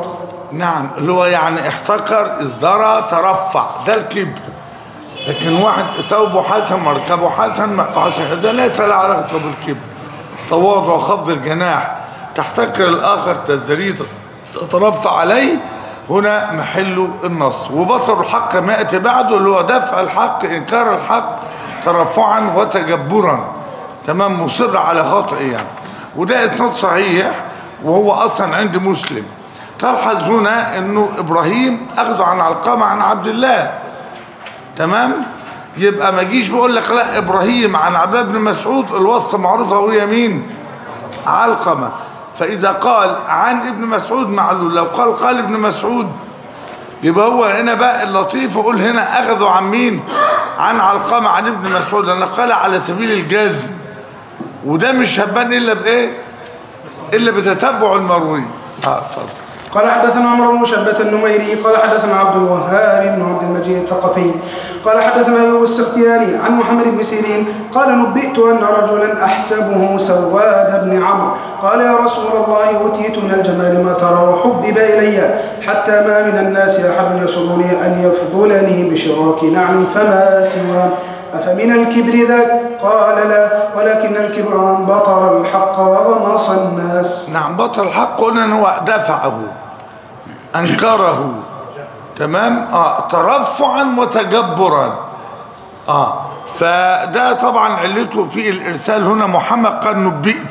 A: نعم اللي هو يعني احتقر ازدرى ترفع ده الكبر لكن واحد ثوبه حسن مركبه حسن مقطع حسن هذا ليس له علاقه بالكبر تواضع وخفض الجناح تحتقر الاخر تزدريه تترفع عليه هنا محل النص وبطر الحق ما ياتي بعده اللي هو دفع الحق انكار الحق ترفعا وتجبرا تمام مصر على خطئه يعني وده اسناد صحيح وهو اصلا عند مسلم تلحظ هنا انه ابراهيم اخذه عن علقمه عن عبد الله تمام يبقى ما جيش بقول لك لا ابراهيم عن عبد الله بن مسعود الوصفه معروفه وهي مين علقمه فاذا قال عن ابن مسعود معلول لو قال قال ابن مسعود يبقى هو هنا بقى اللطيف وقول هنا اخذوا عن مين عن علقمه عن ابن مسعود لان قال على سبيل الجزم وده مش هبان الا بايه الا بتتبع المروي اه اتفضل
B: قال حدثنا عمرو بن شبة النميري قال حدثنا عبد الوهاب بن عبد المجيد الثقفي قال حدثنا ايوب السختياني عن محمد بن سيرين قال نبئت ان رجلا احسبه سواد بن عمرو قال يا رسول الله اوتيت من الجمال ما ترى وحبب الي حتى ما من الناس احد يسرني ان يفضلني بشراك نعل فما سوى أفمن الكبر ذاك قال لا ولكن الكبر من بطر الحق وغمص الناس
A: نعم بطل الحق قلنا ان هو دفعه انكره تمام اه ترفعا وتجبرا اه فده طبعا علته في الارسال هنا محمد قال نبئت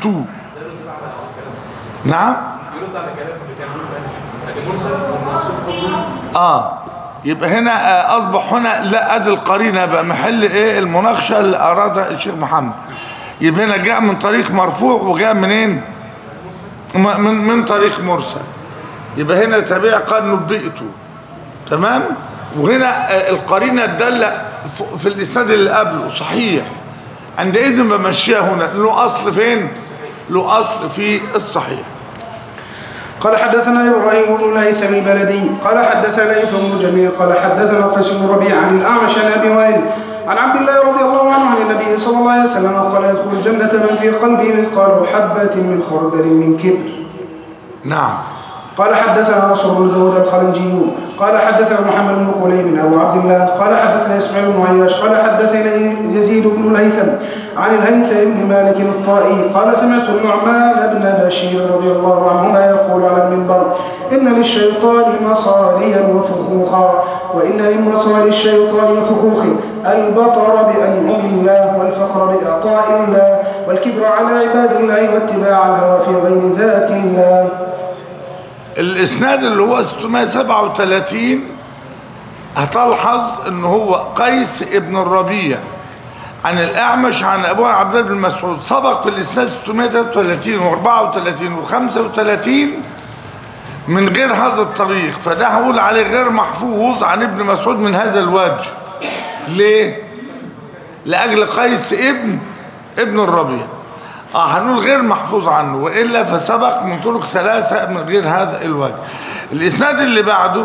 A: نعم
D: يرد على كلام اللي كان بيقول ده لكن مرسل والمنصوب برضه
A: اه يبقى هنا آه اصبح هنا لا ادي القرينه بقى محل ايه المناقشه اللي ارادها الشيخ محمد يبقى هنا جاء من طريق مرفوع وجاء منين م- من من طريق مرسل يبقى هنا تابع قال نبئت تمام وهنا آه القرينه الداله ف- في الاسناد اللي قبله صحيح عندئذ بمشيها هنا له اصل فين له اصل في الصحيح
B: قال حدثنا ابراهيم بن الهيثم البلدي قال حدثنا ليث بن جميل قال حدثنا قيس بن ربيع عن الاعمش عن ابي وائل عن عبد الله رضي الله عنه عن النبي صلى الله عليه وسلم قال يدخل الجنه من في قلبه مثقال حبه من خردل من كبر
A: نعم
B: قال حدثنا نصر بن داود الخلنجي قال حدثنا محمد بن قليب ابو عبد الله قال حدثنا اسماعيل بن عياش قال حدثنا يزيد بن الهيثم عن الهيثم بن مالك الطائي قال سمعت النعمان بن بشير رضي الله عنهما يقول على المنبر ان للشيطان مصاليا وفخوخا وان من مصالي الشيطان وفخوخه البطر بانعم الله والفخر باعطاء الله والكبر على عباد الله واتباع الهوى في غير ذات الله
A: الاسناد اللي هو 637 هتلحظ ان هو قيس ابن الربيع عن الاعمش عن ابو عبد الله بن مسعود سبق في الاسناد 633 و34 و35 من غير هذا الطريق فده هقول عليه غير محفوظ عن ابن مسعود من هذا الوجه ليه لاجل قيس ابن ابن الربيع اه هنقول غير محفوظ عنه والا فسبق من طرق ثلاثه من غير هذا الوجه الاسناد اللي بعده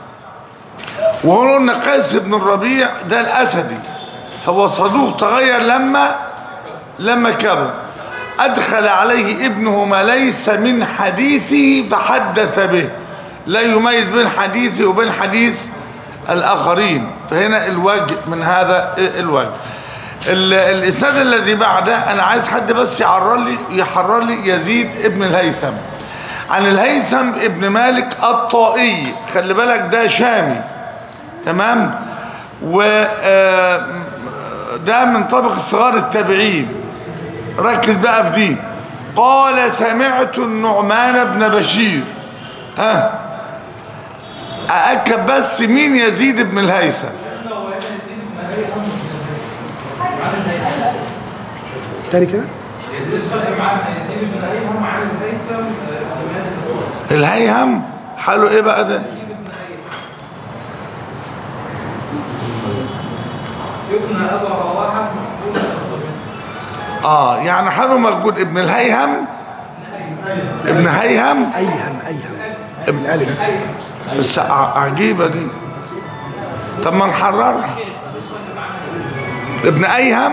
A: وهو قلنا قيس بن الربيع ده الاسدي هو صدوق تغير لما لما كبر ادخل عليه ابنه ما ليس من حديثه فحدث به لا يميز بين حديثه وبين حديث الاخرين فهنا الوجه من هذا الوجه ال- الاسناد الذي بعده انا عايز حد بس يحرر لي يحرر لي يزيد ابن الهيثم عن الهيثم ابن مالك الطائي خلي بالك ده شامي تمام و آه، ده من طبق صغار التابعين ركز بقى في دي قال سمعت النعمان بن بشير ها أأكد بس مين يزيد بن الهيثم
B: تاني كده
A: الهيهم حاله ايه بقى ده
E: يبنى أبا رواحة مقبول
A: اه يعني حاله موجود ابن الهيهم ابن هيهم
B: ايهم ايهم ابن الالف
A: بس ع- عجيبة دي طب ما نحررها ابن ايهم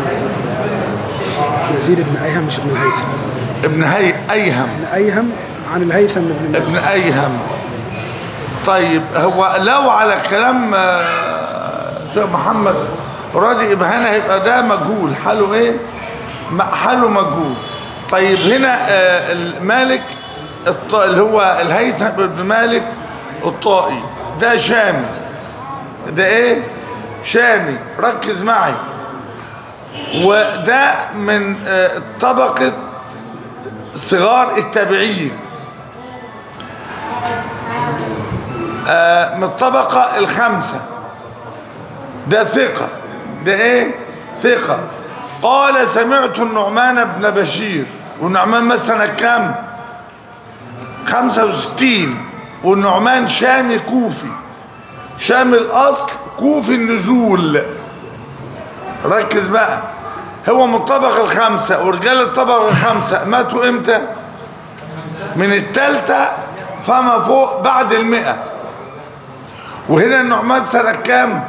B: يزيد بن ايهم مش ابن الهيثم
A: ابن هي ايهم
B: ابن ايهم عن الهيثم بن مالك
A: ابن ايهم طيب هو لو على كلام آه، شيخ محمد راضي ابهانه هيبقى ده مجهول حاله ايه م- حاله مجهول طيب هنا آه، المالك الط- اللي هو الهيثم بن مالك الطائي ده شامي ده ايه شامي ركز معي وده من آه، طبقة صغار التابعين آه، من الطبقة الخامسة ده ثقة ده ايه ثقة قال سمعت النعمان بن بشير والنعمان مثلا كام خمسة وستين والنعمان شامي كوفي شامي الأصل كوفي النزول ركز بقى هو من الطبقة الخامسة ورجال الطبقة الخامسة ماتوا امتى من التالتة فما فوق بعد المئة وهنا النعمان سنة كام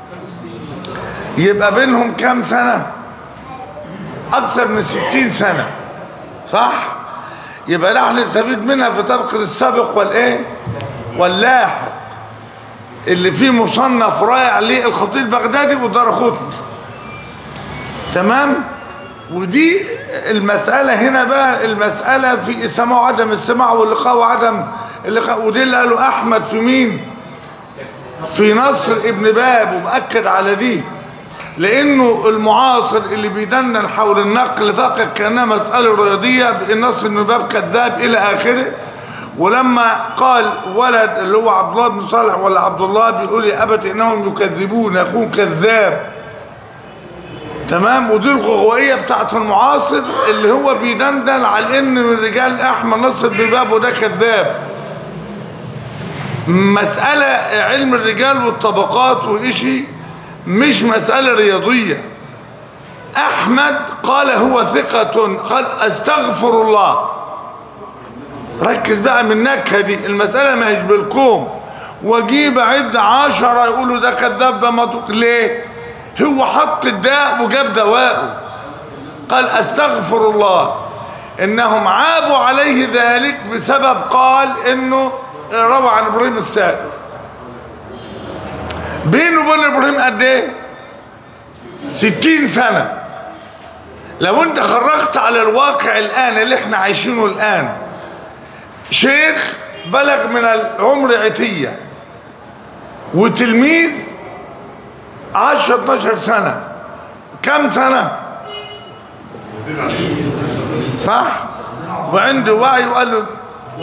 A: يبقى بينهم كام سنة أكثر من ستين سنة صح يبقى نحن نستفيد منها في طبقة السابق والإيه واللاحق اللي فيه مصنف رائع للخطيب البغدادي والدرقطني تمام ودي المسألة هنا بقى المسألة في السماع وعدم السماع واللقاء وعدم اللقاء ودي اللي قاله أحمد في مين في نصر ابن باب ومأكد على دي لأنه المعاصر اللي بيدندن حول النقل فقط كأنها مسألة رياضية بأن نصر ابن باب كذاب إلى آخره ولما قال ولد اللي هو عبد الله بن صالح ولا عبد الله بيقول يا أبت إنهم يكذبون يكون كذاب تمام ودي الغوغوية بتاعت المعاصر اللي هو بيدندن على ان من رجال احمد نصر بن باب وده كذاب مسألة علم الرجال والطبقات وإشي مش مسألة رياضية أحمد قال هو ثقة قال أستغفر الله ركز بقى من النكهة دي المسألة ما هيش بالكوم وجيب عد عشرة يقولوا ده كذاب ده مطوق ليه هو حط الداء وجاب دواءه قال استغفر الله انهم عابوا عليه ذلك بسبب قال انه روى عن ابراهيم السائل بينه وبين ابراهيم قد ايه ستين سنة لو انت خرجت على الواقع الان اللي احنا عايشينه الان شيخ بلغ من العمر عتية وتلميذ 10 12 سنة كم سنة صح وعنده وعي وقال له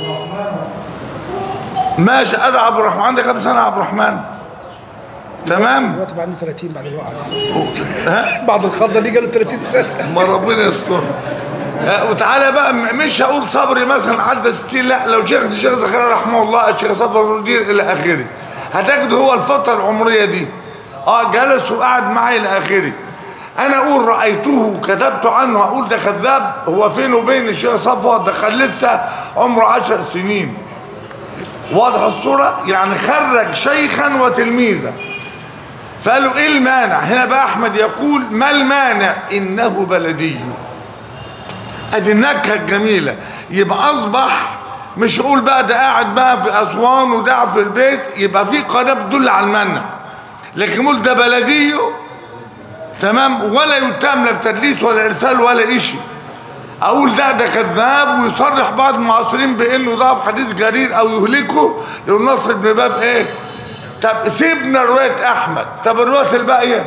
A: ماشي ادعى عبد الرحمن عندك كم سنة يا عبد الرحمن تمام
B: دلوقتي بقى عنده 30 بعد الوقعه
A: ها
B: بعد الخضه دي جاله 30 سنه
A: ما ربنا يستر آه، وتعالى بقى م- مش هقول صبري مثلا عدى 60 لا لو شيخ الشيخ زكريا رحمه الله الشيخ صفر المدير الى اخره هتاخده هو الفتره العمريه دي اه جلس وقعد معي الى اخره انا اقول رايته كتبت عنه اقول ده كذاب هو فين وبين الشيخ صفوت ده كان لسه عمره 10 سنين واضح الصوره يعني خرج شيخا وتلميذا فقالوا ايه المانع هنا بقى احمد يقول ما المانع انه بلدي ادي النكهه الجميله يبقى اصبح مش اقول بقى ده قاعد بقى في اسوان وده قاعد في البيت يبقى في قناه بتدل على المنع لكن يقول ده بلديه تمام ولا يتهم لا بتدليس ولا ارسال ولا شيء اقول ده ده كذاب ويصرح بعض المعاصرين بانه ضعف حديث جرير او يهلكه لو نصر بن باب ايه طب سيبنا روايه احمد طب الروايه الباقيه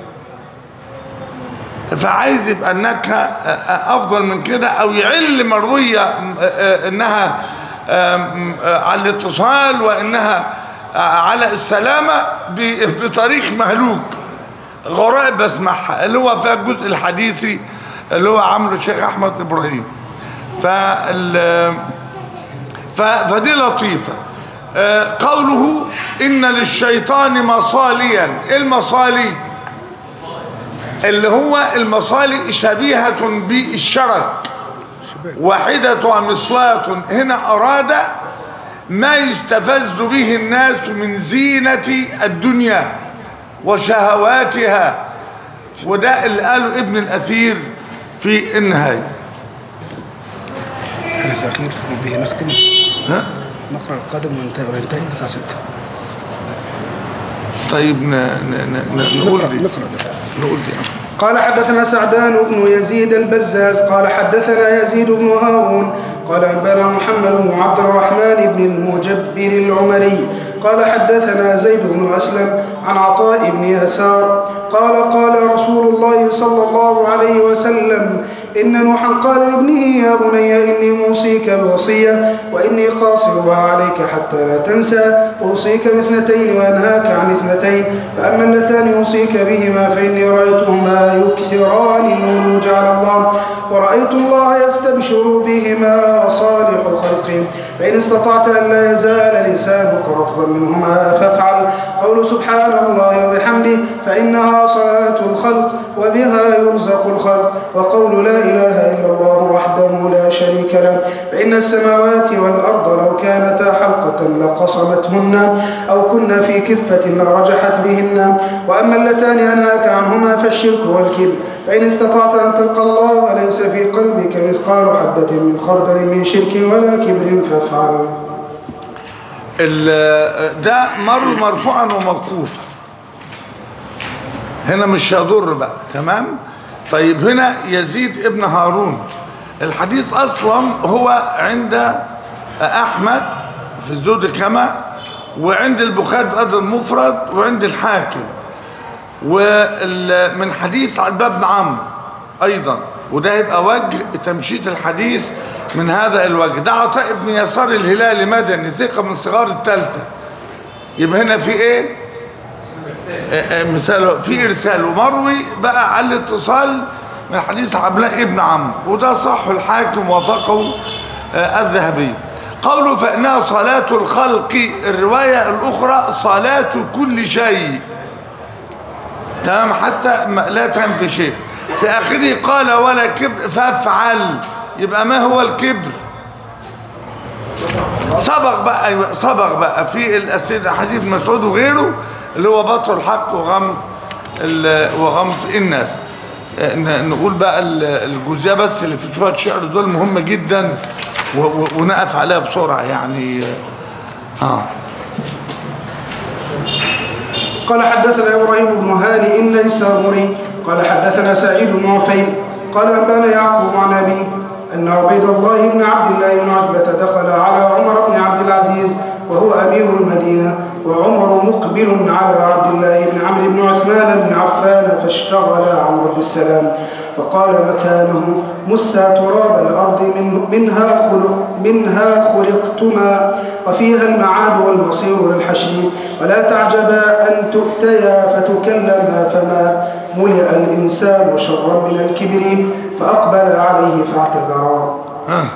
A: فعايز يبقى النكهه افضل من كده او يعل مرويه انها على الاتصال وانها على السلامه بطريق مهلوك غرائب بسمعها اللي هو فيها الجزء الحديثي اللي هو عامله الشيخ احمد ابراهيم فال فدي لطيفه قوله ان للشيطان مصاليا ايه المصالي اللي هو المصالي شبيهة بالشرك واحدة مصلات هنا أراد ما يستفز به الناس من زينة الدنيا وشهواتها وده اللي قاله ابن الأثير في النهاية
B: حديث أخير وبه نختم
A: ها
B: نقرأ القادم وننتهي وننتهي الساعة 6
A: طيب ن... ن... ن... نقول
B: نقرأ
A: دي
B: نقرأ ده.
A: نقول دي
B: قال حدثنا سعدان بن يزيد البزاز قال حدثنا يزيد بن هارون قال أنبانا محمد بن عبد الرحمن بن المجبر العمري قال حدثنا زيد بن أسلم عن عطاء بن يسار قال قال رسول الله صلى الله عليه وسلم إن نوحا قال لابنه يا بني إني موصيك بوصية وإني قاصرها عليك حتى لا تنسى أوصيك باثنتين وأنهاك عن اثنتين فأما اللتان أوصيك بهما فإني رأيتهما يكثران الولوج على الله ورأيت الله يستبشر بهما وصالح خلقه فإن استطعت أن لا يزال لسانك رطبا منهما فافعل قول سبحان الله وبحمده فإنها صلاة الخلق وبها يرزق الخلق وقول لا إله إلا الله وحده لا شريك له فإن السماوات والأرض لو كانتا حلقة لقصمتهن أو كن في كفة لرجحت بهن وأما اللتان أنهاك عنهما فالشرك والكبر فإن استطعت أن تلقى الله ليس في قلبك مثقال حبة من خردل من شرك ولا كبر فافعل
A: ال- ده مر مرفوعا وموقوفا هنا مش هيضر بقى تمام طيب هنا يزيد ابن هارون الحديث اصلا هو عند احمد في الزود كما وعند البخاري في أدب المفرد وعند الحاكم ومن حديث عبد بن عمرو ايضا وده يبقى وجه تمشيط الحديث من هذا الوجه ده عطاء بن يسار الهلالي مدني ثقه من صغار الثالثه يبقى هنا في ايه آه، آه، مثال في ارسال ومروي بقى على الاتصال من حديث عبلاء ابن عمرو وده صح الحاكم وافقه آه، الذهبي قوله فانها صلاه الخلق الروايه الاخرى صلاه كل شيء تمام حتى ما- لا تنفي شيء في اخره قال ولا كبر فافعل يبقى ما هو الكبر سبق بقى أيوة سبق بقى في الاسئله حديث مسعود وغيره اللي هو بطر الحق وغمط ال- وغمط الناس آه، ن- نقول بقى ال- الجزئيه بس اللي في شويه شعر دول مهمه جدا و- و- ونقف عليها بسرعه يعني اه آه.
B: قال حدثنا ابراهيم بن هانئ النيسابوري قال حدثنا سعيد بن عفير قال انبانا يعقوب عن ابي ان عبيد الله بن عبد الله بن عتبه دخل على عمر بن عبد العزيز وهو امير المدينه وعمر مقبل على عبد الله بن عمرو بن عثمان بن عفان فاشتغل عن رد السلام فقال مكانه مسا تراب الارض من منها خلق منها خلقتما وفيها المعاد والمصير للحشر ولا تعجبا أن تؤتيا فتكلما فما ملئ الإنسان شرا من الكبر فأقبل عليه فاعتذرا
A: ها.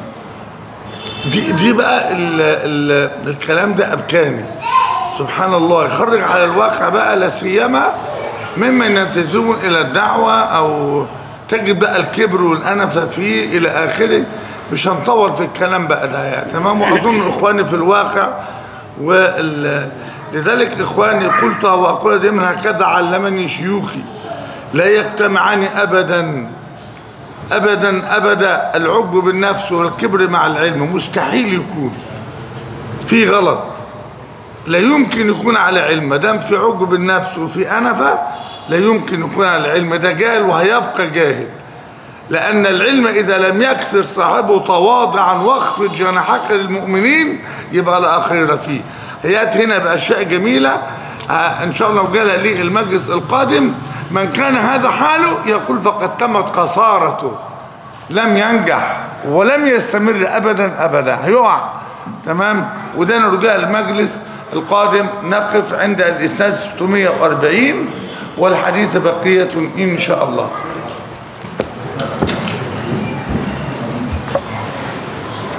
A: دي دي بقى ال ال الكلام ده ابكاني سبحان الله يخرج على الواقع بقى لا سيما ممن ينتسبون الى الدعوه او تجد بقى الكبر والانفه فيه الى اخره مش هنطول في الكلام بقى ده يعني تمام واظن اخواني في الواقع وال لذلك اخواني قلت واقول دائما هكذا علمني شيوخي لا يجتمعان ابدا ابدا ابدا العجب بالنفس والكبر مع العلم مستحيل يكون في غلط لا يمكن يكون على علم ما دام في عجب بالنفس وفي انفه لا يمكن يكون على علم ده جاهل وهيبقى جاهل لأن العلم إذا لم يكسر صاحبه تواضعا واخفض جناحك للمؤمنين يبقى لا خير فيه هيات هنا بأشياء جميلة آه إن شاء الله وجل لي المجلس القادم من كان هذا حاله يقول فقد تمت قصارته لم ينجح ولم يستمر أبدا أبدا هيقع تمام وده نرجع المجلس القادم نقف عند الإسناد 640 والحديث بقية إن شاء الله